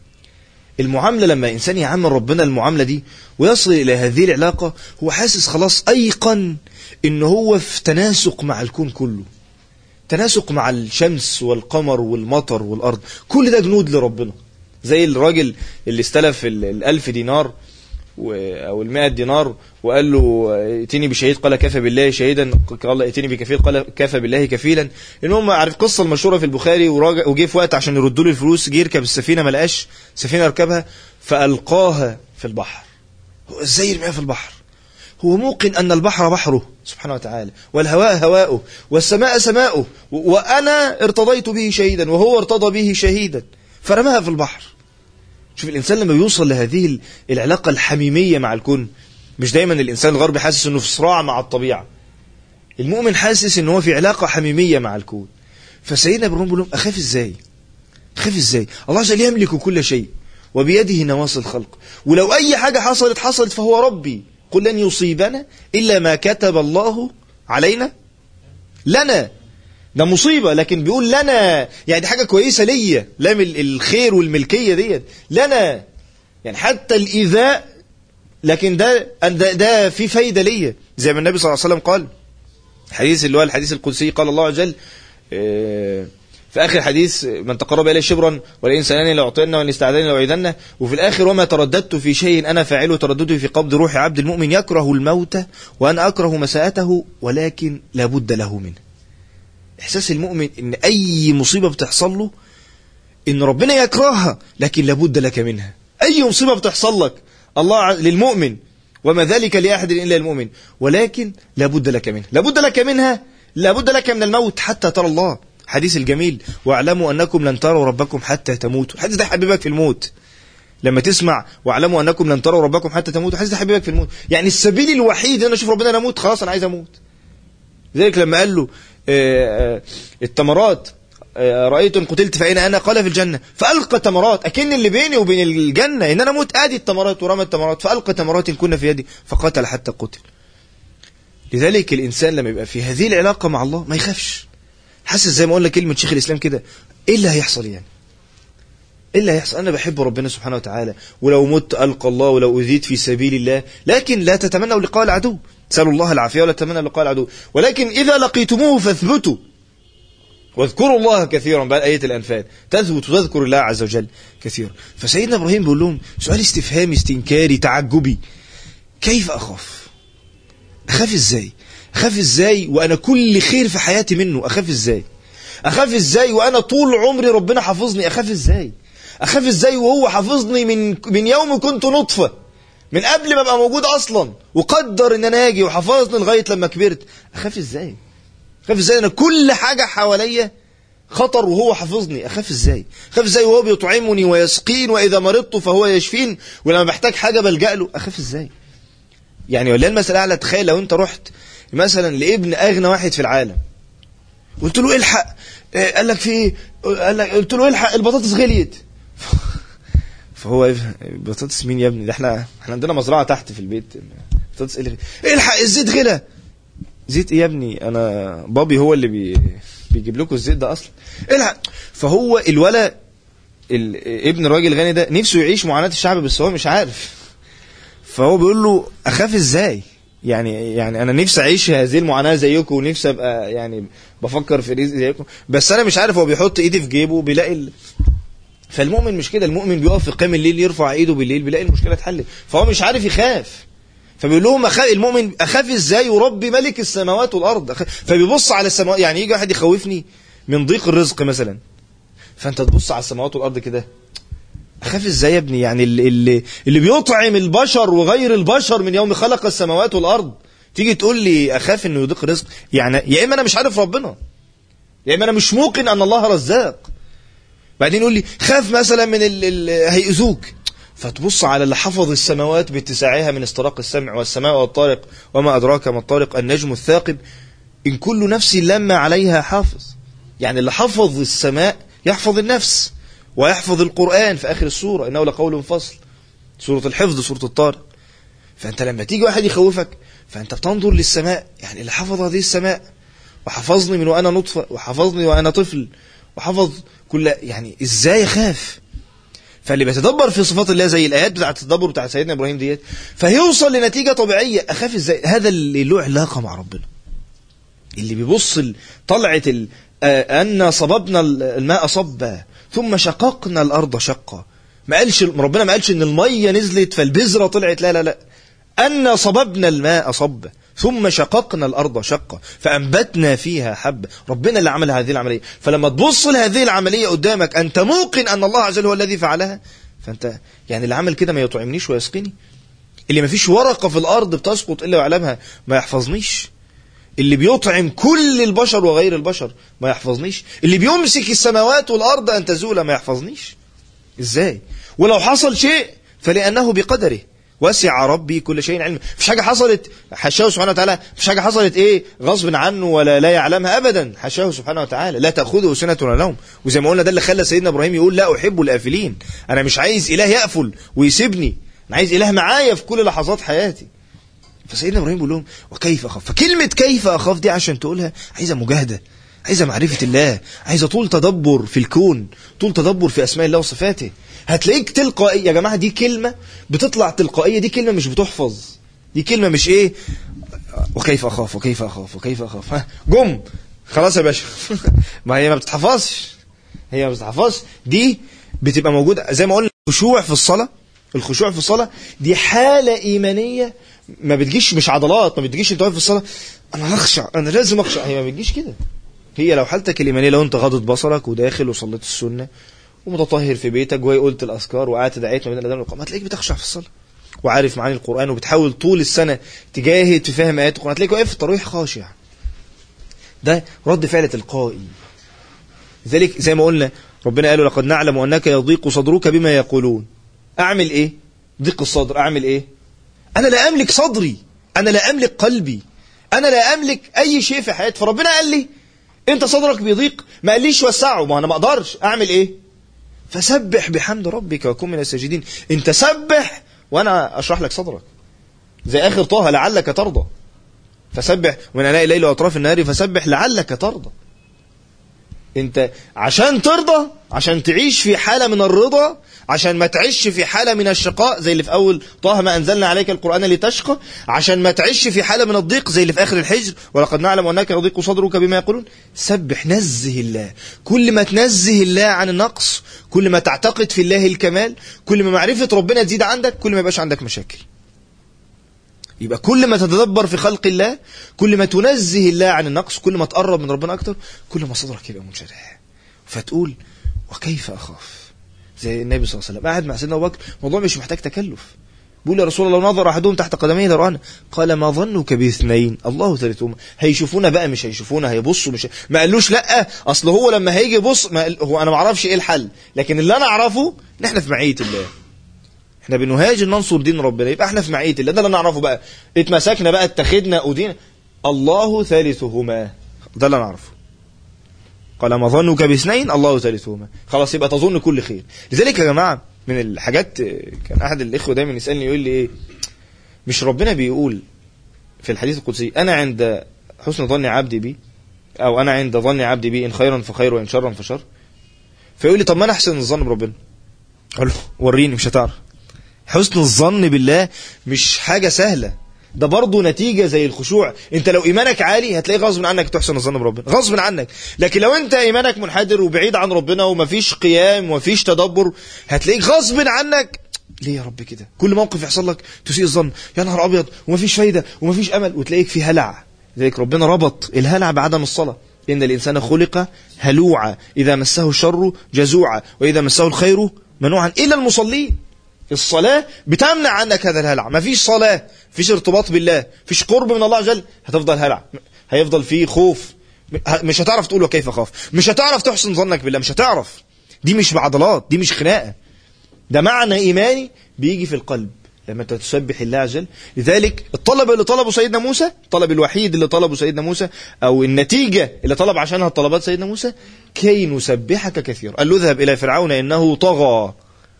المعاملة لما إنسان يعامل ربنا المعاملة دي ويصل إلى هذه العلاقة هو حاسس خلاص أيقن إن هو في تناسق مع الكون كله تناسق مع الشمس والقمر والمطر والأرض كل ده جنود لربنا زي الراجل اللي استلف ال- الألف دينار و- أو المائة دينار وقال له ائتني بشهيد قال كفى بالله شهيدا قال ائتني بكفيل قال كفى بالله كفيلا المهم عارف القصة المشهورة في البخاري وراجع وجه في وقت عشان يردوا له الفلوس جه يركب السفينة ما لقاش سفينة يركبها فألقاها في البحر هو ازاي يرميها في البحر هو موقن أن البحر بحره سبحانه وتعالى والهواء هواؤه والسماء سماؤه و- وأنا ارتضيت به شهيدا وهو ارتضى به شهيدا فرماها في البحر شوف الإنسان لما يوصل لهذه ال- العلاقة الحميمية مع الكون مش دايما الإنسان الغربي حاسس أنه في صراع مع الطبيعة المؤمن حاسس أنه هو في علاقة حميمية مع الكون فسيدنا ابراهيم بيقول لهم أخاف إزاي خاف إزاي الله عز وجل يملك كل شيء وبيده نواصي الخلق ولو أي حاجة حصلت حصلت فهو ربي قل لن يصيبنا إلا ما كتب الله علينا لنا ده مصيبة لكن بيقول لنا يعني دي حاجة كويسة ليا لام ال- الخير والملكية ديت لنا يعني حتى الإيذاء لكن ده ده, ده في فايدة ليا زي ما النبي صلى الله عليه وسلم قال الحديث اللي هو الحديث القدسي قال الله عز وجل آه، في آخر حديث من تقرب إلي شبرا ولئن سألني لأعطينه وإن استعذني لأعيذنه وفي الآخر وما ترددت في شيء أنا فاعله ترددي في قبض روح عبد المؤمن يكره الموت وأنا أكره مساءته ولكن لابد له منه إحساس المؤمن إن أي مصيبة بتحصل له إن ربنا يكرهها لكن لابد لك منها أي مصيبة بتحصل لك الله ع- للمؤمن وما ذلك لأحد إلا المؤمن ولكن لابد لك منها لابد لك منها لابد لك من الموت حتى ترى الله حديث الجميل واعلموا أنكم لن تروا ربكم حتى تموتوا الحديث ده حبيبك في الموت لما تسمع واعلموا أنكم لن تروا ربكم حتى تموتوا الحديث ده حبيبك في الموت يعني السبيل الوحيد ان انا اشوف ربنا انا اموت خلاص انا عايز اموت ذلك لما قال له آه، آه، التمرات آه، رأيت إن قتلت فأين أنا قال في الجنة فألقى تمرات أكن اللي بيني وبين الجنة إن أنا موت آدي التمرات ورمى التمرات فألقى تمرات كنا في يدي فقتل حتى قتل لذلك الإنسان لما يبقى في هذه العلاقة مع الله ما يخافش حاسس زي ما قلنا كلمة شيخ الإسلام كده إيه اللي هيحصل يعني إيه اللي هيحصل أنا بحب ربنا سبحانه وتعالى ولو مت ألقى الله ولو أذيت في سبيل الله لكن لا تتمنوا لقاء العدو سألوا الله العافية ولا تتمنوا لقاء العدو ولكن إذا لقيتموه فاثبتوا واذكروا الله كثيرا بقى آية الأنفال تثبت وتذكر الله عز وجل كثيرا فسيدنا إبراهيم بيقول لهم سؤال استفهامي استنكاري تعجبي كيف أخاف أخاف إزاي أخاف إزاي وأنا كل خير في حياتي منه أخاف إزاي أخاف إزاي وأنا طول عمري ربنا حافظني أخاف إزاي أخاف إزاي وهو حافظني من من يوم كنت نطفة من قبل ما ابقى موجود اصلا وقدر ان انا اجي وحفظني لغايه لما كبرت اخاف ازاي اخاف ازاي انا كل حاجه حواليا خطر وهو حافظني اخاف ازاي اخاف ازاي وهو بيطعمني ويسقين واذا مرضت فهو يشفين ولما بحتاج حاجه بلجا له اخاف ازاي يعني ولا المساله اعلى تخيل لو انت رحت مثلا لابن اغنى واحد في العالم قلت له الحق إيه قال لك في ايه قال لك قلت له الحق البطاطس غليت فهو إيه؟ بطاطس مين يا ابني ده احنا احنا عندنا مزرعه تحت في البيت بطاطس ايه اللي غلي؟ الحق الزيت غلى زيت ايه يا ابني انا بابي هو اللي بي بيجيب لكم الزيت ده اصلا الحق فهو الولا ال... ابن الراجل الغني ده نفسه يعيش معاناه الشعب بس هو مش عارف فهو بيقول له اخاف ازاي يعني يعني انا نفسي اعيش هذه المعاناه زيكم ونفسي ابقى يعني بفكر في رزق زيكم بس انا مش عارف هو بيحط ايدي في جيبه بيلاقي ال... فالمؤمن مش كده المؤمن بيقف في قيام الليل يرفع ايده بالليل بيلاقي المشكله اتحلت فهو مش عارف يخاف فبيقول لهم أخاف المؤمن اخاف ازاي وربي ملك السماوات والارض أخاف فبيبص على السماوات يعني يجي واحد يخوفني من ضيق الرزق مثلا فانت تبص على السماوات والارض كده اخاف ازاي يا ابني يعني اللي, اللي, اللي بيطعم البشر وغير البشر من يوم خلق السماوات والارض تيجي تقول لي اخاف انه يضيق الرزق يعني يا اما انا مش عارف ربنا يا اما انا مش موقن ان الله رزاق بعدين يقول لي خاف مثلا من ال ال هيأذوك فتبص على اللي حفظ السماوات باتساعها من استراق السمع والسماء والطارق وما أدراك ما الطارق النجم الثاقب إن كل نفس لما عليها حافظ يعني اللي حفظ السماء يحفظ النفس ويحفظ القرآن في آخر السورة إنه لقول فصل سورة الحفظ سورة الطارق فأنت لما تيجي واحد يخوفك فأنت بتنظر للسماء يعني اللي حفظ هذه السماء وحفظني من وأنا نطفة وحفظني وأنا طفل وحفظ كل يعني ازاي اخاف فاللي بيتدبر في صفات الله زي الايات بتاعت التدبر بتاع سيدنا ابراهيم ديت فهيوصل لنتيجه طبيعيه اخاف ازاي هذا اللي له علاقه مع ربنا اللي بيبص طلعه ال... آه ان صببنا الماء صبا ثم شققنا الارض شقا ما قالش ربنا ما قالش ان الميه نزلت فالبذره طلعت لا لا لا ان صببنا الماء صبا ثم شققنا الأرض شقة فأنبتنا فيها حبة ربنا اللي عمل هذه العملية فلما تبص لهذه العملية قدامك أنت موقن أن الله عز وجل هو الذي فعلها فأنت يعني اللي عمل كده ما يطعمنيش ويسقيني اللي ما فيش ورقة في الأرض بتسقط إلا ويعلمها ما يحفظنيش اللي بيطعم كل البشر وغير البشر ما يحفظنيش اللي بيمسك السماوات والأرض أن تزول ما يحفظنيش إزاي ولو حصل شيء فلأنه بقدره وسع ربي كل شيء علما مفيش حاجه حصلت حاشاه سبحانه وتعالى مفيش حاجه حصلت ايه غصب عنه ولا لا يعلمها ابدا حاشاه سبحانه وتعالى لا تاخذه سنه ولا نوم وزي ما قلنا ده اللي خلى سيدنا ابراهيم يقول لا احب الافلين انا مش عايز اله يقفل ويسيبني انا عايز اله معايا في كل لحظات حياتي فسيدنا ابراهيم بيقول لهم وكيف اخاف فكلمه كيف اخاف دي عشان تقولها عايزه مجاهده عايزه معرفه الله عايزه طول تدبر في الكون طول تدبر في اسماء الله وصفاته هتلاقيك تلقائي يا جماعه دي كلمه بتطلع تلقائيه دي كلمه مش بتحفظ دي كلمه مش ايه وكيف اخاف وكيف اخاف وكيف اخاف ها جم خلاص يا باشا ما هي ما بتتحفظش هي ما بتتحفظش دي بتبقى موجوده زي ما قلنا الخشوع في الصلاه الخشوع في الصلاه دي حاله ايمانيه ما بتجيش مش عضلات ما بتجيش انت واقف في الصلاه انا هخشع انا لازم اخشع هي ما بتجيش كده هي لو حالتك الايمانيه لو انت غاضت بصرك وداخل وصليت السنه ومتطهر في بيتك وقلت الاذكار وقعدت دعيت ما بين الاذان والإقامة هتلاقيك بتخشع في الصلاه وعارف معاني القرآن وبتحاول طول السنة تجاهد في فهم آيات القرآن تلاقيك واقف في التراويح خاشع ده رد فعل تلقائي لذلك زي ما قلنا ربنا قال لقد نعلم أنك يضيق صدرك بما يقولون أعمل إيه ضيق الصدر أعمل إيه أنا لا أملك صدري أنا لا أملك قلبي أنا لا أملك أي شيء في حياتي فربنا قال لي أنت صدرك بيضيق ما قاليش وسعه ما أنا ما أقدرش أعمل إيه فسبح بحمد ربك وكن من الساجدين أنت سبح وأنا أشرح لك صدرك زي آخر طه لعلك ترضى فسبح ومن أناء الليل وأطراف النهار فسبح لعلك ترضى انت عشان ترضى عشان تعيش في حالة من الرضا عشان ما تعيش في حالة من الشقاء زي اللي في أول طه ما أنزلنا عليك القرآن لتشقى عشان ما تعيش في حالة من الضيق زي اللي في آخر الحجر ولقد نعلم أنك يضيق صدرك بما يقولون سبح نزه الله كل ما تنزه الله عن النقص كل ما تعتقد في الله الكمال كل ما معرفة ربنا تزيد عندك كل ما يبقاش عندك مشاكل يبقى كل ما تتدبر في خلق الله كل ما تنزه الله عن النقص كل ما تقرب من ربنا أكتر كل ما صدرك يبقى منشرح فتقول وكيف أخاف زي النبي صلى الله عليه وسلم قاعد مع سيدنا أبو بكر الموضوع مش محتاج تكلف بيقول يا رسول الله لو نظر أحدهم تحت قدميه لرآنا قال ما ظنك باثنين الله ثالثهما هيشوفونا بقى مش هيشوفونا هيبصوا مش ما قالوش لا أصل هو لما هيجي يبص ما قال- هو أنا ما اعرفش إيه الحل لكن اللي أنا أعرفه إن إحنا في معية الله احنا بنهاجر ننصر دين ربنا يبقى احنا في معيه الله ده اللي نعرفه بقى اتمسكنا بقى اتخذنا ادينا الله ثالثهما ده اللي نعرفه قال ما ظنك باثنين الله ثالثهما خلاص يبقى تظن كل خير لذلك يا جماعه من الحاجات كان احد الاخوه دايما يسالني يقول لي ايه مش ربنا بيقول في الحديث القدسي انا عند حسن ظن عبدي بي او انا عند ظن عبدي بي ان خيرا فخير وان شرا فشر فيقول لي طب ما انا احسن الظن بربنا اقول له وريني مش هتعرف حسن الظن بالله مش حاجة سهلة ده برضه نتيجة زي الخشوع انت لو ايمانك عالي هتلاقي غصب عنك تحسن الظن بربنا غصب عنك لكن لو انت ايمانك منحدر وبعيد عن ربنا ومفيش قيام ومفيش تدبر هتلاقيك غصب عنك ليه يا رب كده كل موقف يحصل لك تسيء الظن يا نهار ابيض ومفيش فايدة ومفيش امل وتلاقيك في هلع لذلك ربنا ربط الهلع بعدم الصلاة إن الإنسان خلق هلوعا إذا مسه الشر جزوعا وإذا مسه الخير منوعا إلا المصلين الصلاة بتمنع عنك هذا الهلع مفيش صلاة مفيش ارتباط بالله مفيش قرب من الله جل هتفضل هلع هيفضل فيه خوف مش هتعرف تقول وكيف اخاف مش هتعرف تحسن ظنك بالله مش هتعرف دي مش بعضلات دي مش خناقة ده معنى إيماني بيجي في القلب لما انت تسبح الله عز وجل لذلك الطلب اللي طلبه سيدنا موسى الطلب الوحيد اللي طلبه سيدنا موسى او النتيجة اللي طلب عشانها طلبات سيدنا موسى كي نسبحك كثيرا قال له اذهب الى فرعون انه طغى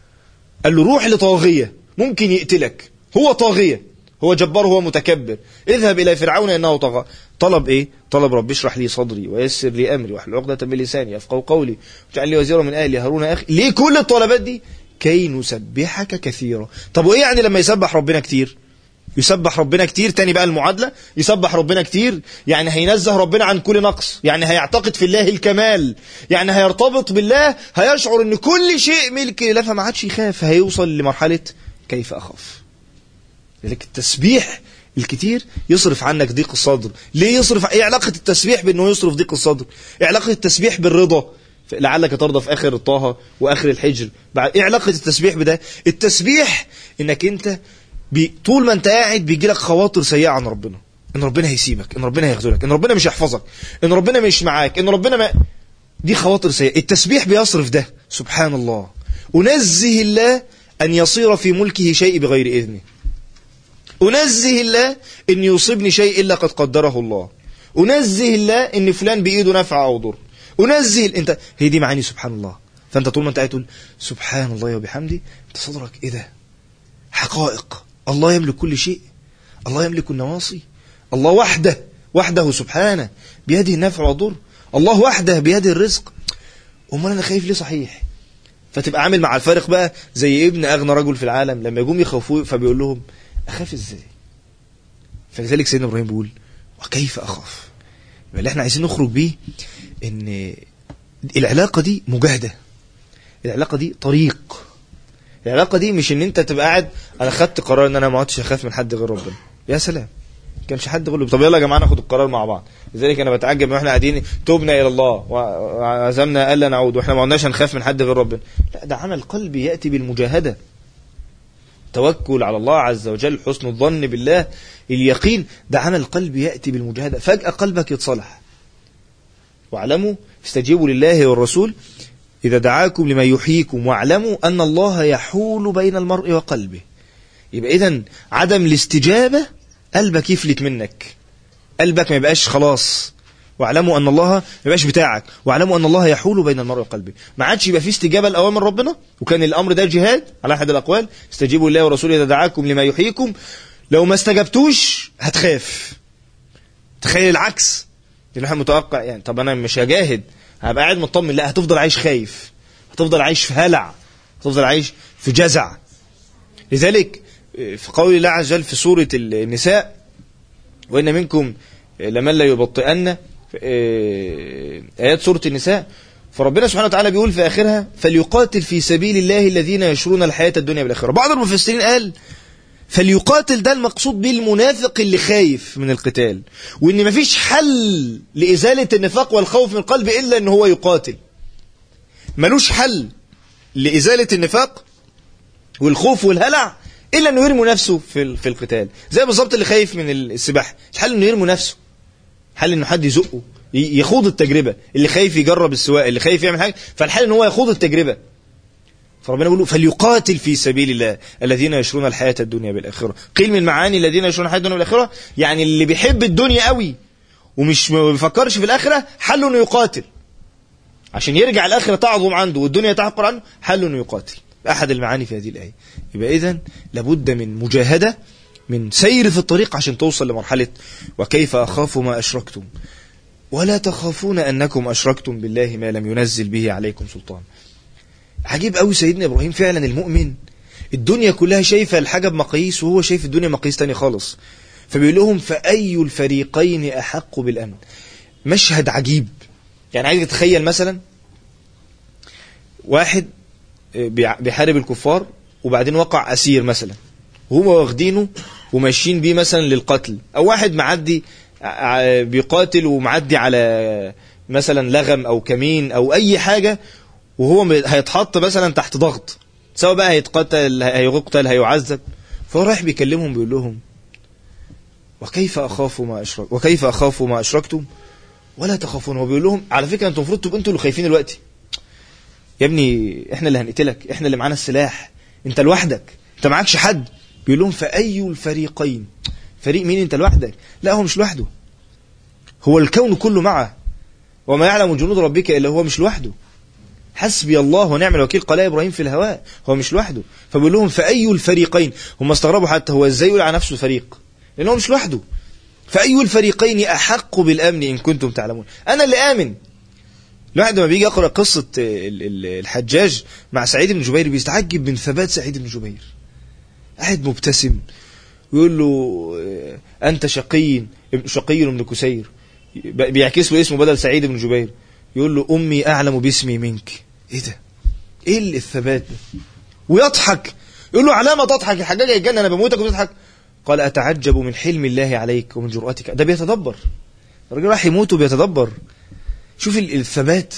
قال له روح لطاغية ممكن يقتلك هو طاغية هو جبار هو متكبر اذهب إلى فرعون إنه طغى طلب إيه طلب رب اشرح لي صدري ويسر لي أمري واحلل عقدة من لساني يفقهوا قولي واجعل لي وزيرا من أهلي هارون أخي ليه كل الطلبات دي كي نسبحك كثيرا طب وإيه يعني لما يسبح ربنا كتير يسبح ربنا كتير تاني بقى المعادلة يسبح ربنا كتير يعني هينزه ربنا عن كل نقص يعني هيعتقد في الله الكمال يعني هيرتبط بالله هيشعر ان كل شيء ملك لله فما عادش يخاف هيوصل لمرحلة كيف أخاف لذلك التسبيح الكتير يصرف عنك ضيق الصدر ليه يصرف ايه علاقة التسبيح بانه يصرف ضيق الصدر ايه علاقة التسبيح بالرضا لعلك ترضى في اخر الطه واخر الحجر بعد ايه علاقة التسبيح بده التسبيح انك انت بي طول ما انت قاعد بيجي لك خواطر سيئة عن ربنا ان ربنا هيسيبك ان ربنا هيخذلك ان ربنا مش هيحفظك ان ربنا مش معاك ان ربنا ما دي خواطر سيئة التسبيح بيصرف ده سبحان الله أنزه الله أن يصير في ملكه شيء بغير إذنه أنزه الله أن يصيبني شيء إلا قد قدره الله أنزه الله أن فلان بإيده نفع أو ضر أنزه انت هي دي معاني سبحان الله فأنت طول ما أنت قاعد تقول سبحان الله وبحمده أنت صدرك إيه ده حقائق الله يملك كل شيء الله يملك النواصي الله وحده وحده سبحانه بيده النفع والضر الله وحده بيده الرزق امال انا خايف ليه صحيح فتبقى عامل مع الفارق بقى زي ابن اغنى رجل في العالم لما يجوم يخافوه فبيقول لهم اخاف ازاي فلذلك سيدنا ابراهيم بيقول وكيف اخاف يبقى اللي احنا عايزين نخرج بيه ان العلاقه دي مجاهده العلاقه دي طريق العلاقه دي مش ان انت تبقى قاعد انا خدت قرار ان انا ما عدتش اخاف من حد غير ربنا يا سلام كانش حد يقول له طب يلا يا جماعه ناخد القرار مع بعض لذلك انا بتعجب واحنا قاعدين تبنا الى الله وعزمنا الا نعود واحنا ما قلناش هنخاف من حد غير ربنا لا ده عمل قلبي ياتي بالمجاهده توكل على الله عز وجل حسن الظن بالله اليقين ده عمل قلب يأتي بالمجاهدة فجأة قلبك يتصلح واعلموا استجيبوا لله والرسول إذا دعاكم لما يحييكم واعلموا أن الله يحول بين المرء وقلبه يبقى إذا عدم الاستجابة قلبك يفلت منك قلبك ما يبقاش خلاص واعلموا ان الله ما يبقاش بتاعك واعلموا ان الله يحول بين المرء وقلبه ما عادش يبقى في استجابه لاوامر ربنا وكان الامر ده جهاد على احد الاقوال استجيبوا لله ورسوله اذا دعاكم لما يحييكم لو ما استجبتوش هتخاف تخيل العكس الواحد متوقع يعني طب انا مش هجاهد هبقى قاعد مطمن لا هتفضل عايش خايف هتفضل عايش في هلع هتفضل عايش في جزع لذلك في قول الله عز وجل في سورة النساء وإن منكم لمن لا يبطئن آيات سورة النساء فربنا سبحانه وتعالى بيقول في آخرها فليقاتل في سبيل الله الذين يشرون الحياة الدنيا بالآخرة بعض المفسرين قال فليقاتل ده المقصود به المنافق اللي خايف من القتال وان مفيش حل لإزالة النفاق والخوف من القلب إلا ان هو يقاتل ملوش حل لإزالة النفاق والخوف والهلع إلا انه يرمي نفسه في في القتال زي بالظبط اللي خايف من السباحة الحل انه يرمي نفسه حل انه حد يزقه يخوض التجربة اللي خايف يجرب السواقه اللي خايف يعمل حاجة فالحل ان هو يخوض التجربة فربنا يقول له فليقاتل في سبيل الله الذين يشرون الحياة الدنيا بالآخرة قيل من معاني الذين يشرون الحياة الدنيا بالآخرة يعني اللي بيحب الدنيا قوي ومش ما بيفكرش في الآخرة حله انه يقاتل عشان يرجع الآخرة تعظم عنده والدنيا تحقر عنه حله انه يقاتل أحد المعاني في هذه الآية يبقى إذن لابد من مجاهدة من سير في الطريق عشان توصل لمرحلة وكيف أخاف ما أشركتم ولا تخافون أنكم أشركتم بالله ما لم ينزل به عليكم سلطان عجيب قوي سيدنا إبراهيم فعلا المؤمن الدنيا كلها شايفة الحاجة بمقاييس وهو شايف الدنيا مقاييس تاني خالص فبيقول لهم فأي الفريقين أحق بالأمن مشهد عجيب يعني عايز تتخيل مثلا واحد بيحارب الكفار وبعدين وقع أسير مثلا وهم واخدينه وماشيين بيه مثلا للقتل أو واحد معدي بيقاتل ومعدي على مثلا لغم أو كمين أو أي حاجة وهو هيتحط مثلا تحت ضغط سواء بقى هيتقتل هيقتل هيعذب فهو رايح بيكلمهم بيقول لهم وكيف أخاف ما أشرك وكيف أخاف ما أشركتم ولا تخافون هو بيقول لهم على فكرة أنتم المفروض تبقوا أنتوا اللي خايفين دلوقتي يا ابني احنا اللي هنقتلك احنا اللي معانا السلاح انت لوحدك انت معكش حد بيقول لهم فأي الفريقين فريق مين انت لوحدك لا هو مش لوحده هو الكون كله معه وما يعلم جنود ربك إلا هو مش لوحده حسبي الله ونعم الوكيل قال إبراهيم في الهواء هو مش لوحده فبيقول لهم فأي الفريقين هم استغربوا حتى هو ازاي يقول على نفسه فريق لأنه هو مش لوحده فأي الفريقين أحق بالأمن إن كنتم تعلمون أنا اللي آمن الواحد لما بيجي يقرأ قصة الحجاج مع سعيد بن جبير بيستعجب من ثبات سعيد بن جبير قاعد مبتسم ويقول له أنت شقي شقي من كسير بيعكس له اسمه بدل سعيد بن جبير يقول له أمي أعلم باسمي منك إيه ده إيه الثبات ده ويضحك يقول له علامة تضحك الحجاج يتجنن أنا بموتك وتضحك قال أتعجب من حلم الله عليك ومن جرأتك ده بيتدبر الراجل راح يموت وبيتدبر شوف الثبات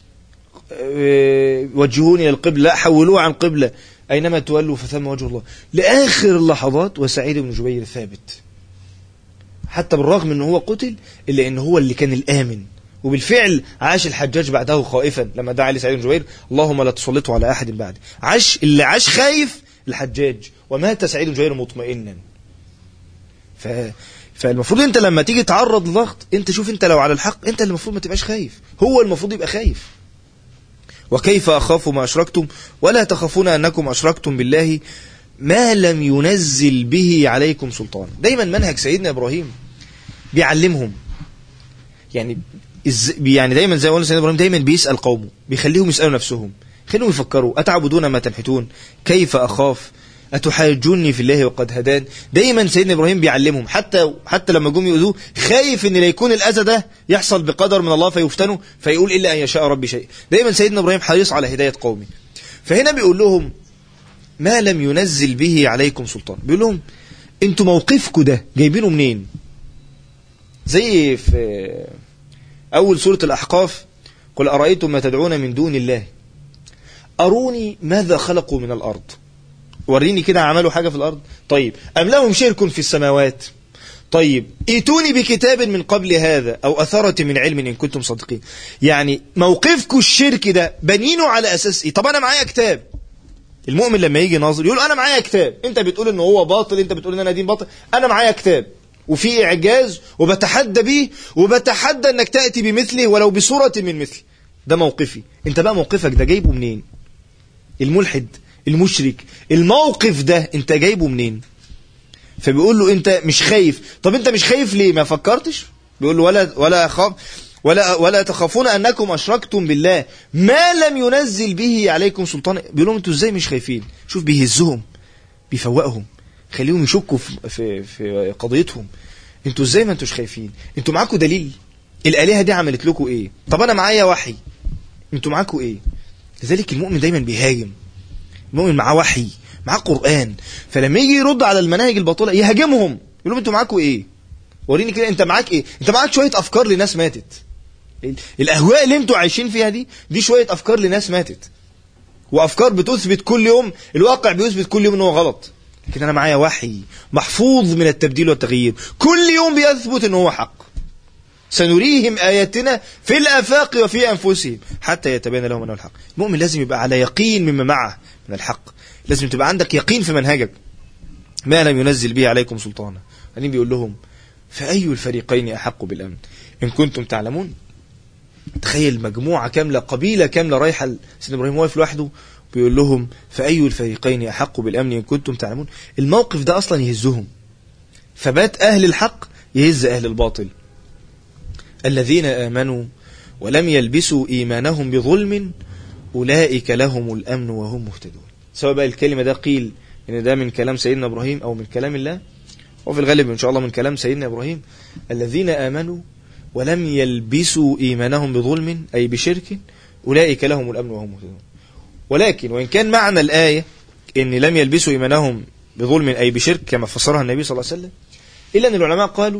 وجهوني الى القبلة حولوه عن قبلة أينما تولوا فثم وجه الله لآخر اللحظات وسعيد بن جبير ثابت حتى بالرغم أنه هو قتل إلا أنه هو اللي كان الآمن وبالفعل عاش الحجاج بعده خائفا لما دعا لسعيد بن جبير اللهم لا تسلطه على أحد بعد عاش اللي عاش خايف الحجاج ومات سعيد بن جبير مطمئنا ف... فالمفروض انت لما تيجي تعرض لضغط انت شوف انت لو على الحق انت اللي المفروض ما تبقاش خايف هو المفروض يبقى خايف وكيف أخاف ما أشركتم ولا تخافون أنكم أشركتم بالله ما لم ينزل به عليكم سلطان دايما منهج سيدنا إبراهيم بيعلمهم يعني يعني دايما زي ما قلنا سيدنا إبراهيم دايما بيسأل قومه بيخليهم يسألوا نفسهم خليهم يفكروا أتعبدون ما تنحتون كيف أخاف أتحاجوني في الله وقد هدان دايما سيدنا إبراهيم بيعلمهم حتى حتى لما جم يؤذوه خايف ان لا يكون الأذى ده يحصل بقدر من الله فيفتنوا فيقول إلا أن يشاء ربي شيء دايما سيدنا إبراهيم حريص على هداية قومه فهنا بيقول لهم ما لم ينزل به عليكم سلطان بيقول لهم انتوا موقفكم ده جايبينه منين زي في أول سورة الأحقاف قل أرأيتم ما تدعون من دون الله أروني ماذا خلقوا من الأرض وريني كده عملوا حاجة في الأرض طيب أم لهم شرك في السماوات طيب ائتوني بكتاب من قبل هذا أو أثرة من علم إن كنتم صادقين يعني موقفكم الشرك ده بنينه على أساس إيه طب أنا معايا كتاب المؤمن لما يجي ناظر يقول أنا معايا كتاب أنت بتقول إن هو باطل أنت بتقول إن أنا دين باطل أنا معايا كتاب وفي إعجاز وبتحدى بيه وبتحدى إنك تأتي بمثله ولو بصورة من مثله ده موقفي أنت بقى موقفك ده جايبه منين الملحد المشرك الموقف ده أنت جايبه منين فبيقول له انت مش خايف طب انت مش خايف ليه ما فكرتش بيقول له ولا ولا اخاف ولا ولا تخافون انكم اشركتم بالله ما لم ينزل به عليكم سلطان بيقول لهم انتوا ازاي مش خايفين شوف بيهزهم بيفوقهم خليهم يشكوا في في, في قضيتهم انتوا ازاي ما انتوش خايفين انتوا معاكم دليل الالهه دي عملت لكم ايه طب انا معايا وحي انتوا معاكم ايه لذلك المؤمن دايما بيهاجم المؤمن معاه وحي معاه قرآن فلما يجي يرد على المناهج الباطلة يهاجمهم يقول لهم انتوا معاكم ايه وريني كده انت معاك ايه انت معاك شوية افكار لناس ماتت الاهواء اللي انتوا عايشين فيها دي دي شوية افكار لناس ماتت وافكار بتثبت كل يوم الواقع بيثبت كل يوم ان هو غلط لكن انا معايا وحي محفوظ من التبديل والتغيير كل يوم بيثبت ان هو حق سنريهم آياتنا في الآفاق وفي أنفسهم حتى يتبين لهم أنه الحق المؤمن لازم يبقى على يقين مما معه من الحق لازم تبقى عندك يقين في منهجك ما لم ينزل به عليكم سلطانا بعدين بيقول لهم فأي الفريقين أحق بالأمن إن كنتم تعلمون تخيل مجموعة كاملة قبيلة كاملة رايحة سيدنا إبراهيم واقف لوحده بيقول لهم فأي الفريقين أحق بالأمن إن كنتم تعلمون الموقف ده أصلا يهزهم فبات أهل الحق يهز أهل الباطل الذين آمنوا ولم يلبسوا إيمانهم بظلم أولئك لهم الأمن وهم مهتدون سواء بقى الكلمة ده قيل إن ده من كلام سيدنا إبراهيم أو من كلام الله وفي الغالب إن شاء الله من كلام سيدنا إبراهيم الذين آمنوا ولم يلبسوا إيمانهم بظلم أي بشرك أولئك لهم الأمن وهم مهتدون ولكن وإن كان معنى الآية إن لم يلبسوا إيمانهم بظلم أي بشرك كما فسرها النبي صلى الله عليه وسلم إلا أن العلماء قالوا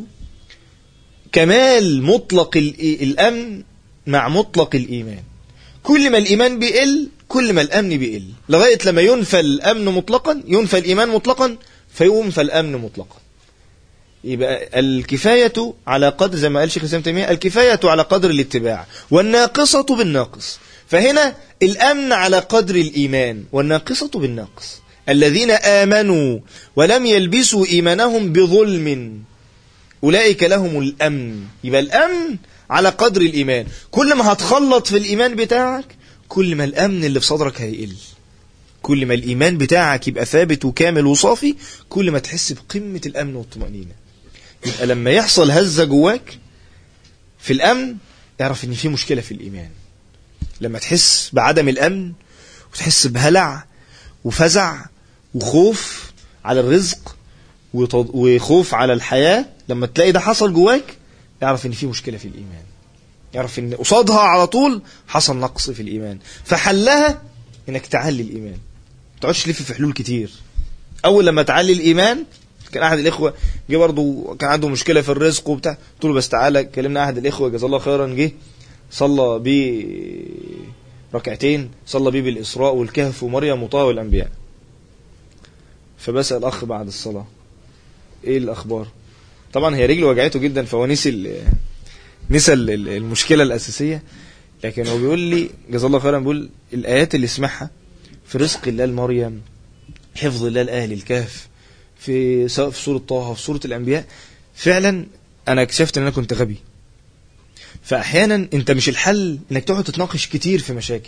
كمال مطلق الأمن مع مطلق الإيمان كل ما الإيمان بيقل كل ما الأمن بيقل لغاية لما ينفى الأمن مطلقا ينفى الإيمان مطلقا فينفى الأمن مطلقا يبقى الكفاية على قدر زي ما قال شيخ الإسلام تيمية الكفاية على قدر الاتباع والناقصة بالناقص فهنا الأمن على قدر الإيمان والناقصة بالناقص الذين آمنوا ولم يلبسوا إيمانهم بظلم أولئك لهم الأمن يبقى الأمن على قدر الإيمان كل ما هتخلط في الإيمان بتاعك كل ما الأمن اللي في صدرك هيقل كل ما الإيمان بتاعك يبقى ثابت وكامل وصافي كل ما تحس بقمة الأمن والطمأنينة يبقى لما يحصل هزة جواك في الأمن اعرف إن في مشكلة في الإيمان لما تحس بعدم الأمن وتحس بهلع وفزع وخوف على الرزق وخوف على الحياة لما تلاقي ده حصل جواك اعرف ان في مشكلة في الإيمان يعرف ان قصادها على طول حصل نقص في الإيمان فحلها انك تعلي الإيمان ما تقعدش تلف في حلول كتير أول لما تعلي الإيمان كان أحد الإخوة جه برضه كان عنده مشكلة في الرزق وبتاع قلت له بس تعالى كلمنا أحد الإخوة جزاه الله خيرا جه صلى بيه ركعتين صلى بيه بالإسراء والكهف ومريم وطه والأنبياء فبسأل الأخ بعد الصلاة إيه الأخبار طبعا هي رجله وجعته جدا فهو نسي نسى المشكلة الأساسية لكن هو بيقول لي جزاه الله خيرا بيقول الآيات اللي سمعها في رزق الله لمريم حفظ الله لأهل الكهف في سواء في سورة طه في سورة الأنبياء فعلا أنا اكتشفت أن أنا كنت غبي فأحيانا أنت مش الحل أنك تقعد تتناقش كتير في مشاكل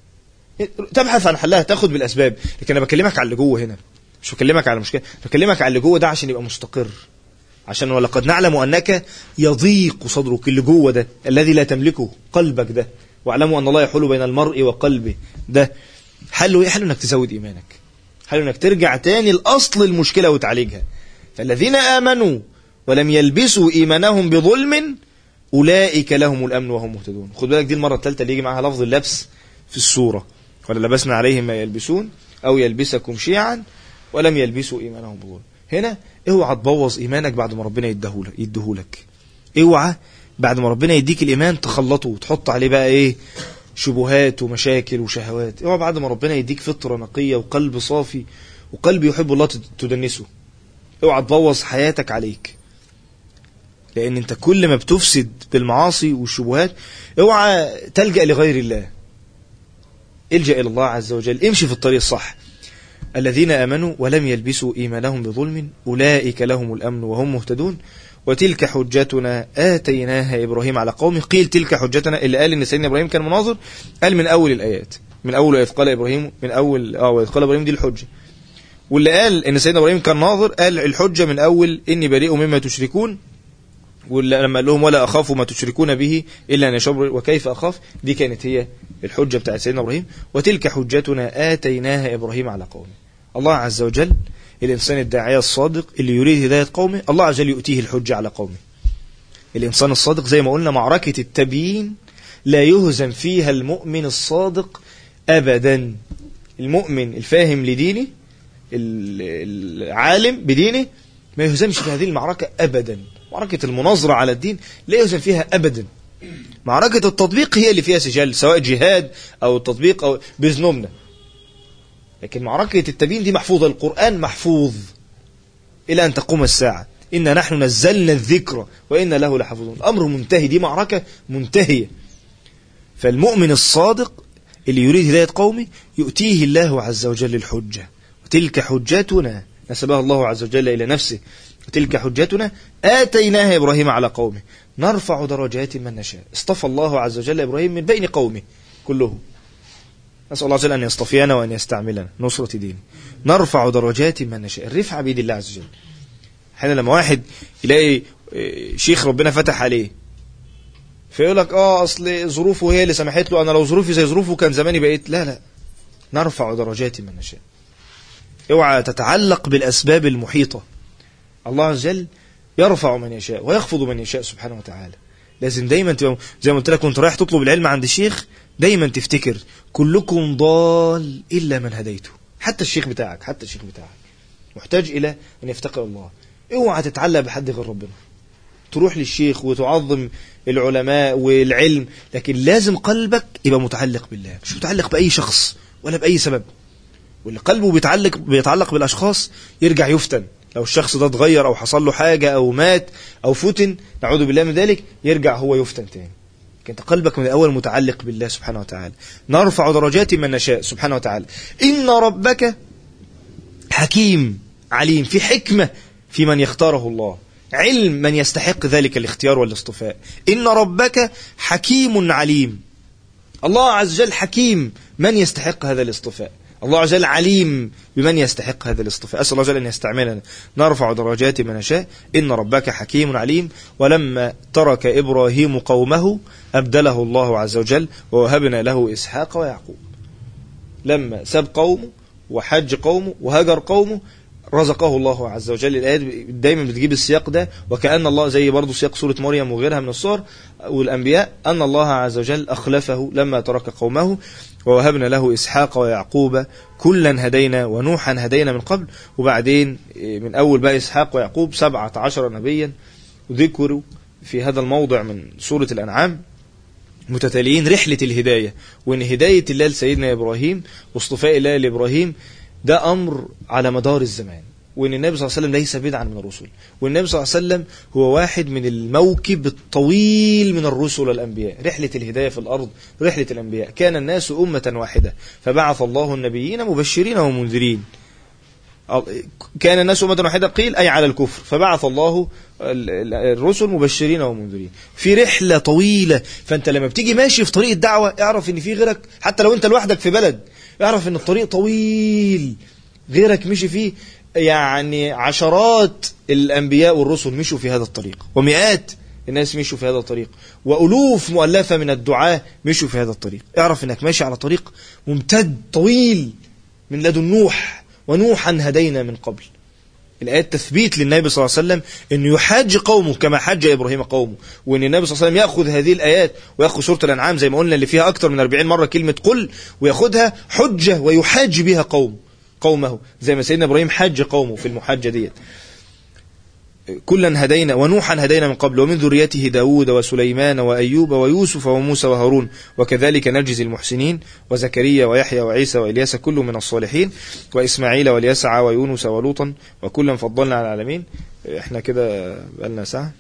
تبحث عن حلها تاخد بالأسباب لكن أنا بكلمك على اللي جوه هنا مش بكلمك على المشكلة بكلمك على اللي جوه ده عشان يبقى مستقر عشان ولقد نعلم أنك يضيق صدرك اللي جوه ده الذي لا تملكه قلبك ده واعلموا أن الله يحول بين المرء وقلبه ده حله إيه حله أنك تزود إيمانك حله أنك ترجع تاني لأصل المشكلة وتعالجها فالذين آمنوا ولم يلبسوا إيمانهم بظلم أولئك لهم الأمن وهم مهتدون خد بالك دي المرة الثالثة اللي يجي معاها لفظ اللبس في السورة ولا لبسنا عليهم ما يلبسون أو يلبسكم شيعا ولم يلبسوا إيمانهم بظلم هنا اوعى تبوظ إيمانك بعد ما ربنا يديهولك يديهولك اوعى بعد ما ربنا يديك الإيمان تخلطه وتحط عليه بقى إيه شبهات ومشاكل وشهوات اوعى بعد ما ربنا يديك فطرة نقية وقلب صافي وقلب يحب الله تدنسه اوعى تبوظ حياتك عليك لان انت كل ما بتفسد بالمعاصي والشبهات اوعى تلجأ لغير الله الجأ الى الله عز وجل امشي في الطريق الصح الذين امنوا ولم يلبسوا ايمانهم بظلم اولئك لهم الامن وهم مهتدون وتلك حجتنا آتيناها إبراهيم على قومه قيل تلك حجتنا اللي قال إن سيدنا إبراهيم كان مناظر قال من أول الآيات من أول إذ قال إبراهيم من أول آه وإذ قال إبراهيم دي الحجة واللي قال إن سيدنا إبراهيم كان ناظر قال الحجة من أول إني بريء مما تشركون ولما قال لهم ولا أخاف ما تشركون به إلا أن يشبر وكيف أخاف دي كانت هي الحجة بتاعت سيدنا إبراهيم وتلك حجتنا آتيناها إبراهيم على قومه الله عز وجل الإنسان الداعية الصادق اللي يريد هداية قومه الله عز وجل يؤتيه الحجة على قومه الإنسان الصادق زي ما قلنا معركة التبيين لا يهزم فيها المؤمن الصادق أبدا المؤمن الفاهم لدينه العالم بدينه ما يهزمش في هذه المعركة أبدا معركة المناظرة على الدين لا يهزم فيها أبدا معركة التطبيق هي اللي فيها سجال سواء جهاد أو التطبيق أو بذنوبنا لكن معركة التبيين دي محفوظة القرآن محفوظ إلى أن تقوم الساعة إن نحن نزلنا الذكر وإن له لحافظون الأمر منتهي دي معركة منتهية فالمؤمن الصادق اللي يريد هداية قومه يؤتيه الله عز وجل الحجة وتلك حجتنا نسبها الله عز وجل إلى نفسه وتلك حجتنا آتيناها إبراهيم على قومه نرفع درجات من نشاء اصطفى الله عز وجل إبراهيم من بين قومه كلهم نسأل الله عز وجل أن يصطفينا وأن يستعملنا نصرة دينه نرفع درجات من نشاء الرفعة بيد الله عز وجل حين لما واحد يلاقي شيخ ربنا فتح عليه فيقول لك اه اصل ظروفه هي اللي سمحت له انا لو ظروفي زي ظروفه كان زماني بقيت لا لا نرفع درجات من نشاء اوعى تتعلق بالاسباب المحيطه الله عز وجل يرفع من يشاء ويخفض من يشاء سبحانه وتعالى لازم دايما تبقى زي ما قلت لك وانت رايح تطلب العلم عند الشيخ دايما تفتكر كلكم ضال الا من هديته حتى الشيخ بتاعك حتى الشيخ بتاعك محتاج الى ان يفتقر الله اوعى تتعلق بحد غير ربنا تروح للشيخ وتعظم العلماء والعلم لكن لازم قلبك يبقى متعلق بالله مش متعلق بأي شخص ولا بأي سبب واللي قلبه بيتعلق بيتعلق بالأشخاص يرجع يفتن لو الشخص ده اتغير أو حصل له حاجة أو مات أو فتن نعوذ بالله من ذلك يرجع هو يفتن تاني انت قلبك من الأول متعلق بالله سبحانه وتعالى نرفع درجات من نشاء سبحانه وتعالى إن ربك حكيم عليم في حكمة في من يختاره الله علم من يستحق ذلك الاختيار والاصطفاء إن ربك حكيم عليم الله عز وجل حكيم من يستحق هذا الاصطفاء الله عز وجل عليم بمن يستحق هذا الاصطفاء أسأل الله عز وجل أن يستعملنا نرفع درجات من نشاء إن ربك حكيم عليم ولما ترك إبراهيم قومه أبدله الله عز وجل ووهبنا له إسحاق ويعقوب لما ساب قومه وحج قومه وهجر قومه رزقه الله عز وجل الآيات دايما بتجيب السياق ده وكأن الله زي برضه سياق سورة مريم وغيرها من الصور والأنبياء أن الله عز وجل أخلفه لما ترك قومه ووهبنا له إسحاق ويعقوب كلا هدينا ونوحا هدينا من قبل وبعدين من أول بقى إسحاق ويعقوب سبعة عشر نبيا ذكروا في هذا الموضع من سورة الأنعام متتاليين رحلة الهداية وإن هداية الله لسيدنا إبراهيم واصطفاء الله لإبراهيم ده أمر على مدار الزمان وإن النبي صلى الله عليه وسلم ليس بدعا من الرسل والنبي صلى الله عليه وسلم هو واحد من الموكب الطويل من الرسل والأنبياء رحلة الهداية في الأرض رحلة الأنبياء كان الناس أمة واحدة فبعث الله النبيين مبشرين ومنذرين كان الناس أمة واحدة قيل أي على الكفر فبعث الله الرسل مبشرين ومنذرين في رحلة طويلة فأنت لما بتيجي ماشي في طريق الدعوة اعرف ان في غيرك حتى لو انت لوحدك في بلد اعرف ان الطريق طويل غيرك مشي فيه يعني عشرات الأنبياء والرسل مشوا في هذا الطريق ومئات الناس مشوا في هذا الطريق وألوف مؤلفة من الدعاة مشوا في هذا الطريق اعرف انك ماشي على طريق ممتد طويل من لدن نوح ونوحا هدينا من قبل الآيات تثبيت للنبي صلى الله عليه وسلم أنه يحاج قومه كما حج إبراهيم قومه وأن النبي صلى الله عليه وسلم يأخذ هذه الآيات ويأخذ سورة الأنعام زي ما قلنا اللي فيها أكثر من 40 مرة كلمة قل ويأخذها حجة ويحاج بها قوم قومه زي ما سيدنا إبراهيم حج قومه في المحاجة ديت كلا هدينا ونوحا هدينا من قبل ومن ذريته داود وسليمان وأيوب ويوسف وموسى وهارون وكذلك نجزي المحسنين وزكريا ويحيى وعيسى وإلياس كل من الصالحين وإسماعيل واليسع ويونس ولوطا وكلا فضلنا على العالمين احنا كده بقالنا ساعة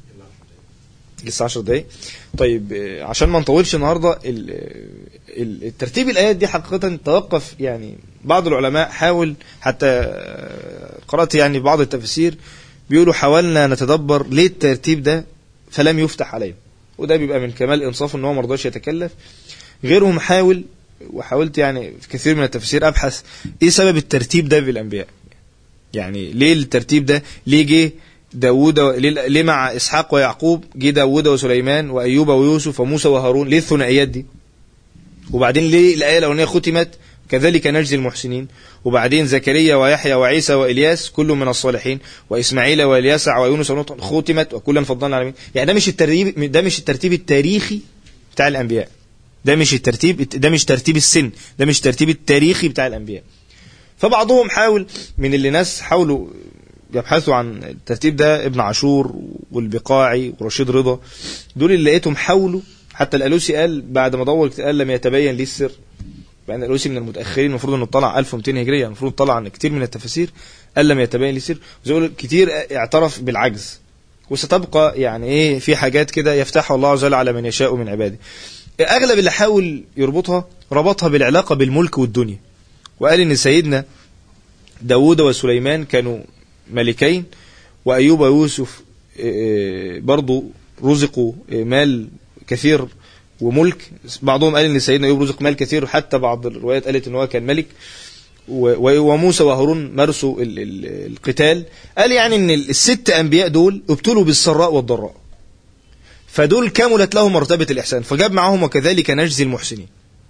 لسه 10 دقايق طيب آه، عشان ما نطولش النهارده ال- ال- الترتيب الايات دي حقيقه توقف يعني بعض العلماء حاول حتى آه، قرات يعني بعض التفاسير بيقولوا حاولنا نتدبر ليه الترتيب ده فلم يفتح عليهم وده بيبقى من كمال انصافه ان هو ما رضاش يتكلف غيرهم حاول وحاولت يعني في كثير من التفاسير ابحث ايه سبب الترتيب ده بالانبياء يعني ليه الترتيب ده ليه جه داوود و... ليه... ليه مع اسحاق ويعقوب جه داوود وسليمان وايوب ويوسف وموسى وهارون ليه الثنائيات دي وبعدين ليه الايه الاولانيه ختمت كذلك نجزي المحسنين وبعدين زكريا ويحيى وعيسى والياس كل من الصالحين واسماعيل واليسع ويونس ولوط ختمت وكلا فضلنا على يعني ده مش الترتيب ده مش الترتيب التاريخي بتاع الانبياء ده مش الترتيب ده مش ترتيب السن ده مش الترتيب التاريخي بتاع الانبياء فبعضهم حاول من اللي ناس حاولوا يبحثوا عن الترتيب ده ابن عاشور والبقاعي ورشيد رضا دول اللي لقيتهم حاولوا حتى الالوسي قال بعد ما دور قال لم يتبين لي السر بان الالوسي من المتاخرين المفروض انه طلع 1200 هجريه المفروض طلع عن كتير من التفاسير قال لم يتبين لي السر وزي ما بيقولوا كتير اعترف بالعجز وستبقى يعني ايه في حاجات كده يفتحها الله عز وجل على من يشاء من عباده اغلب اللي حاول يربطها ربطها بالعلاقه بالملك والدنيا وقال ان سيدنا داوود وسليمان كانوا ملكين وأيوب ويوسف آه، برضو رزقوا آه، مال كثير وملك بعضهم قال ان سيدنا ايوب رزق مال كثير حتى بعض الروايات قالت ان هو كان ملك و- و- وموسى وهارون مارسوا ال- ال- القتال قال يعني ان الست انبياء دول ابتلوا بالسراء والضراء فدول كملت لهم مرتبه الاحسان فجاب معهم وكذلك نجزي المحسنين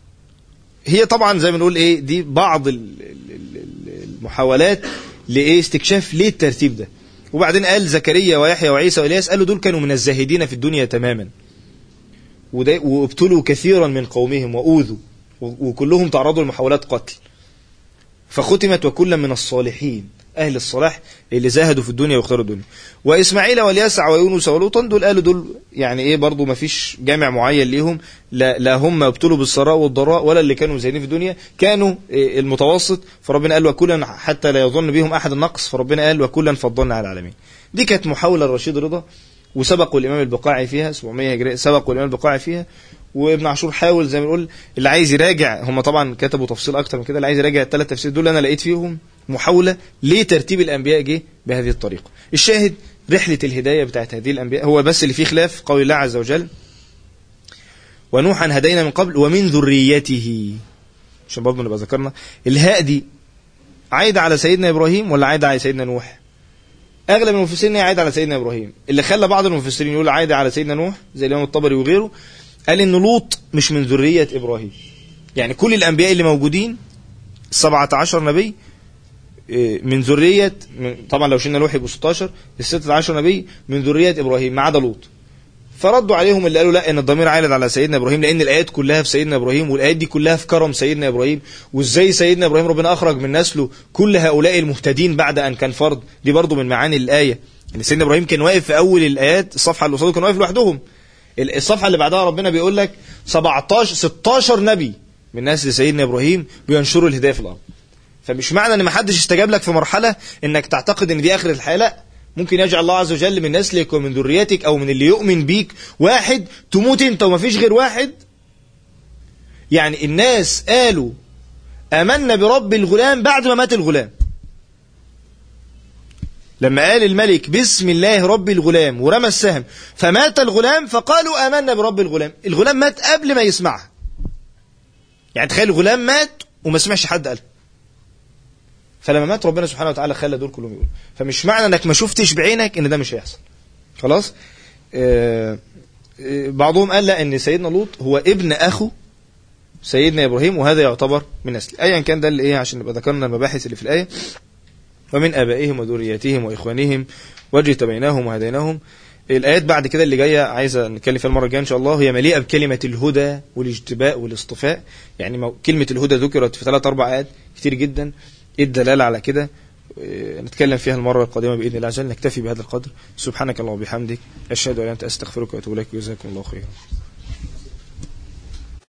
هي طبعا زي ما نقول ايه دي بعض ال- ال- ال- المحاولات لايه استكشاف ليه الترتيب ده وبعدين قال زكريا ويحيى وعيسى والياس قالوا دول كانوا من الزاهدين في الدنيا تماما وده- وابتلوا كثيرا من قومهم واوذوا و- وكلهم تعرضوا لمحاولات قتل فختمت وكلا من الصالحين اهل الصلاح اللي زاهدوا في الدنيا واختاروا الدنيا واسماعيل واليسع ويونس ولوطا دول قالوا دول يعني ايه برضو ما فيش جامع معين ليهم لا, لا هم ابتلوا بالسراء والضراء ولا اللي كانوا زاهدين في الدنيا كانوا إيه المتوسط فربنا قال وكلا حتى لا يظن بهم احد النقص فربنا قال وكلا فضلنا على العالمين دي كانت محاوله الرشيد رضا وسبقوا الامام البقاعي فيها 700 هجريه سبقوا الامام البقاعي فيها وابن عاشور حاول زي ما نقول اللي عايز يراجع هم طبعا كتبوا تفصيل اكتر من كده اللي عايز يراجع الثلاث تفسير دول انا لقيت فيهم محاوله ليه ترتيب الانبياء جه بهذه الطريقه الشاهد رحله الهدايه بتاعت هذه الانبياء هو بس اللي فيه خلاف قول الله عز وجل ونوحا هدينا من قبل ومن ذريته عشان برضه نبقى ذكرنا الهاء دي عايده على سيدنا ابراهيم ولا عايده على سيدنا نوح اغلب المفسرين إن هي عايده على سيدنا ابراهيم اللي خلى بعض المفسرين يقول عايده على سيدنا نوح زي الامام الطبري وغيره قال ان لوط مش من ذريه ابراهيم يعني كل الانبياء اللي موجودين 17 نبي إيه، من ذريه من طبعا لو شلنا نوح يبقوا 16 ال 16 نبي من ذريه ابراهيم ما عدا لوط فردوا عليهم اللي قالوا لا ان الضمير عائد على سيدنا ابراهيم لان الايات كلها في سيدنا ابراهيم والايات دي كلها في كرم سيدنا ابراهيم وازاي سيدنا ابراهيم ربنا اخرج من نسله كل هؤلاء المهتدين بعد ان كان فرد دي برضو من معاني الايه ان سيدنا ابراهيم كان واقف في اول الايات الصفحه اللي قصاده كان واقف لوحدهم ال- الصفحه اللي بعدها ربنا بيقول لك 17 16 نبي من نسل سيدنا ابراهيم بينشروا الهدايه في الارض فمش معنى ان ما حدش استجاب لك في مرحله انك تعتقد ان دي اخر الحياه لا ممكن يجعل الله عز وجل من نسلك ومن ذريتك او من اللي يؤمن بيك واحد تموت انت وما فيش غير واحد يعني الناس قالوا امنا برب الغلام بعد ما مات الغلام لما قال الملك بسم الله رب الغلام ورمى السهم فمات الغلام فقالوا امنا برب الغلام الغلام مات قبل ما يسمعها يعني تخيل الغلام مات وما سمعش حد قالها فلما مات ربنا سبحانه وتعالى خلى دول كلهم يقولوا فمش معنى انك ما شفتش بعينك ان ده مش هيحصل خلاص آه آه بعضهم قال لا ان سيدنا لوط هو ابن اخو سيدنا ابراهيم وهذا يعتبر من نسل ايا كان ده اللي ايه عشان نبقى ذكرنا المباحث اللي في الايه ومن ابائهم وذرياتهم واخوانهم واجتبيناهم وهديناهم الايات بعد كده اللي جايه عايزه نتكلم فيها المره الجايه ان شاء الله هي مليئه بكلمه الهدى والاجتباء والاصطفاء يعني مو- كلمه الهدى ذكرت في ثلاث اربع ايات كتير جدا ايه الدلاله على كده آه، نتكلم فيها المرة القادمة بإذن الله عز وجل نكتفي بهذا القدر سبحانك اللهم وبحمدك أشهد أن لا إله إلا أنت أستغفرك وأتوب إليك جزاكم الله خيرا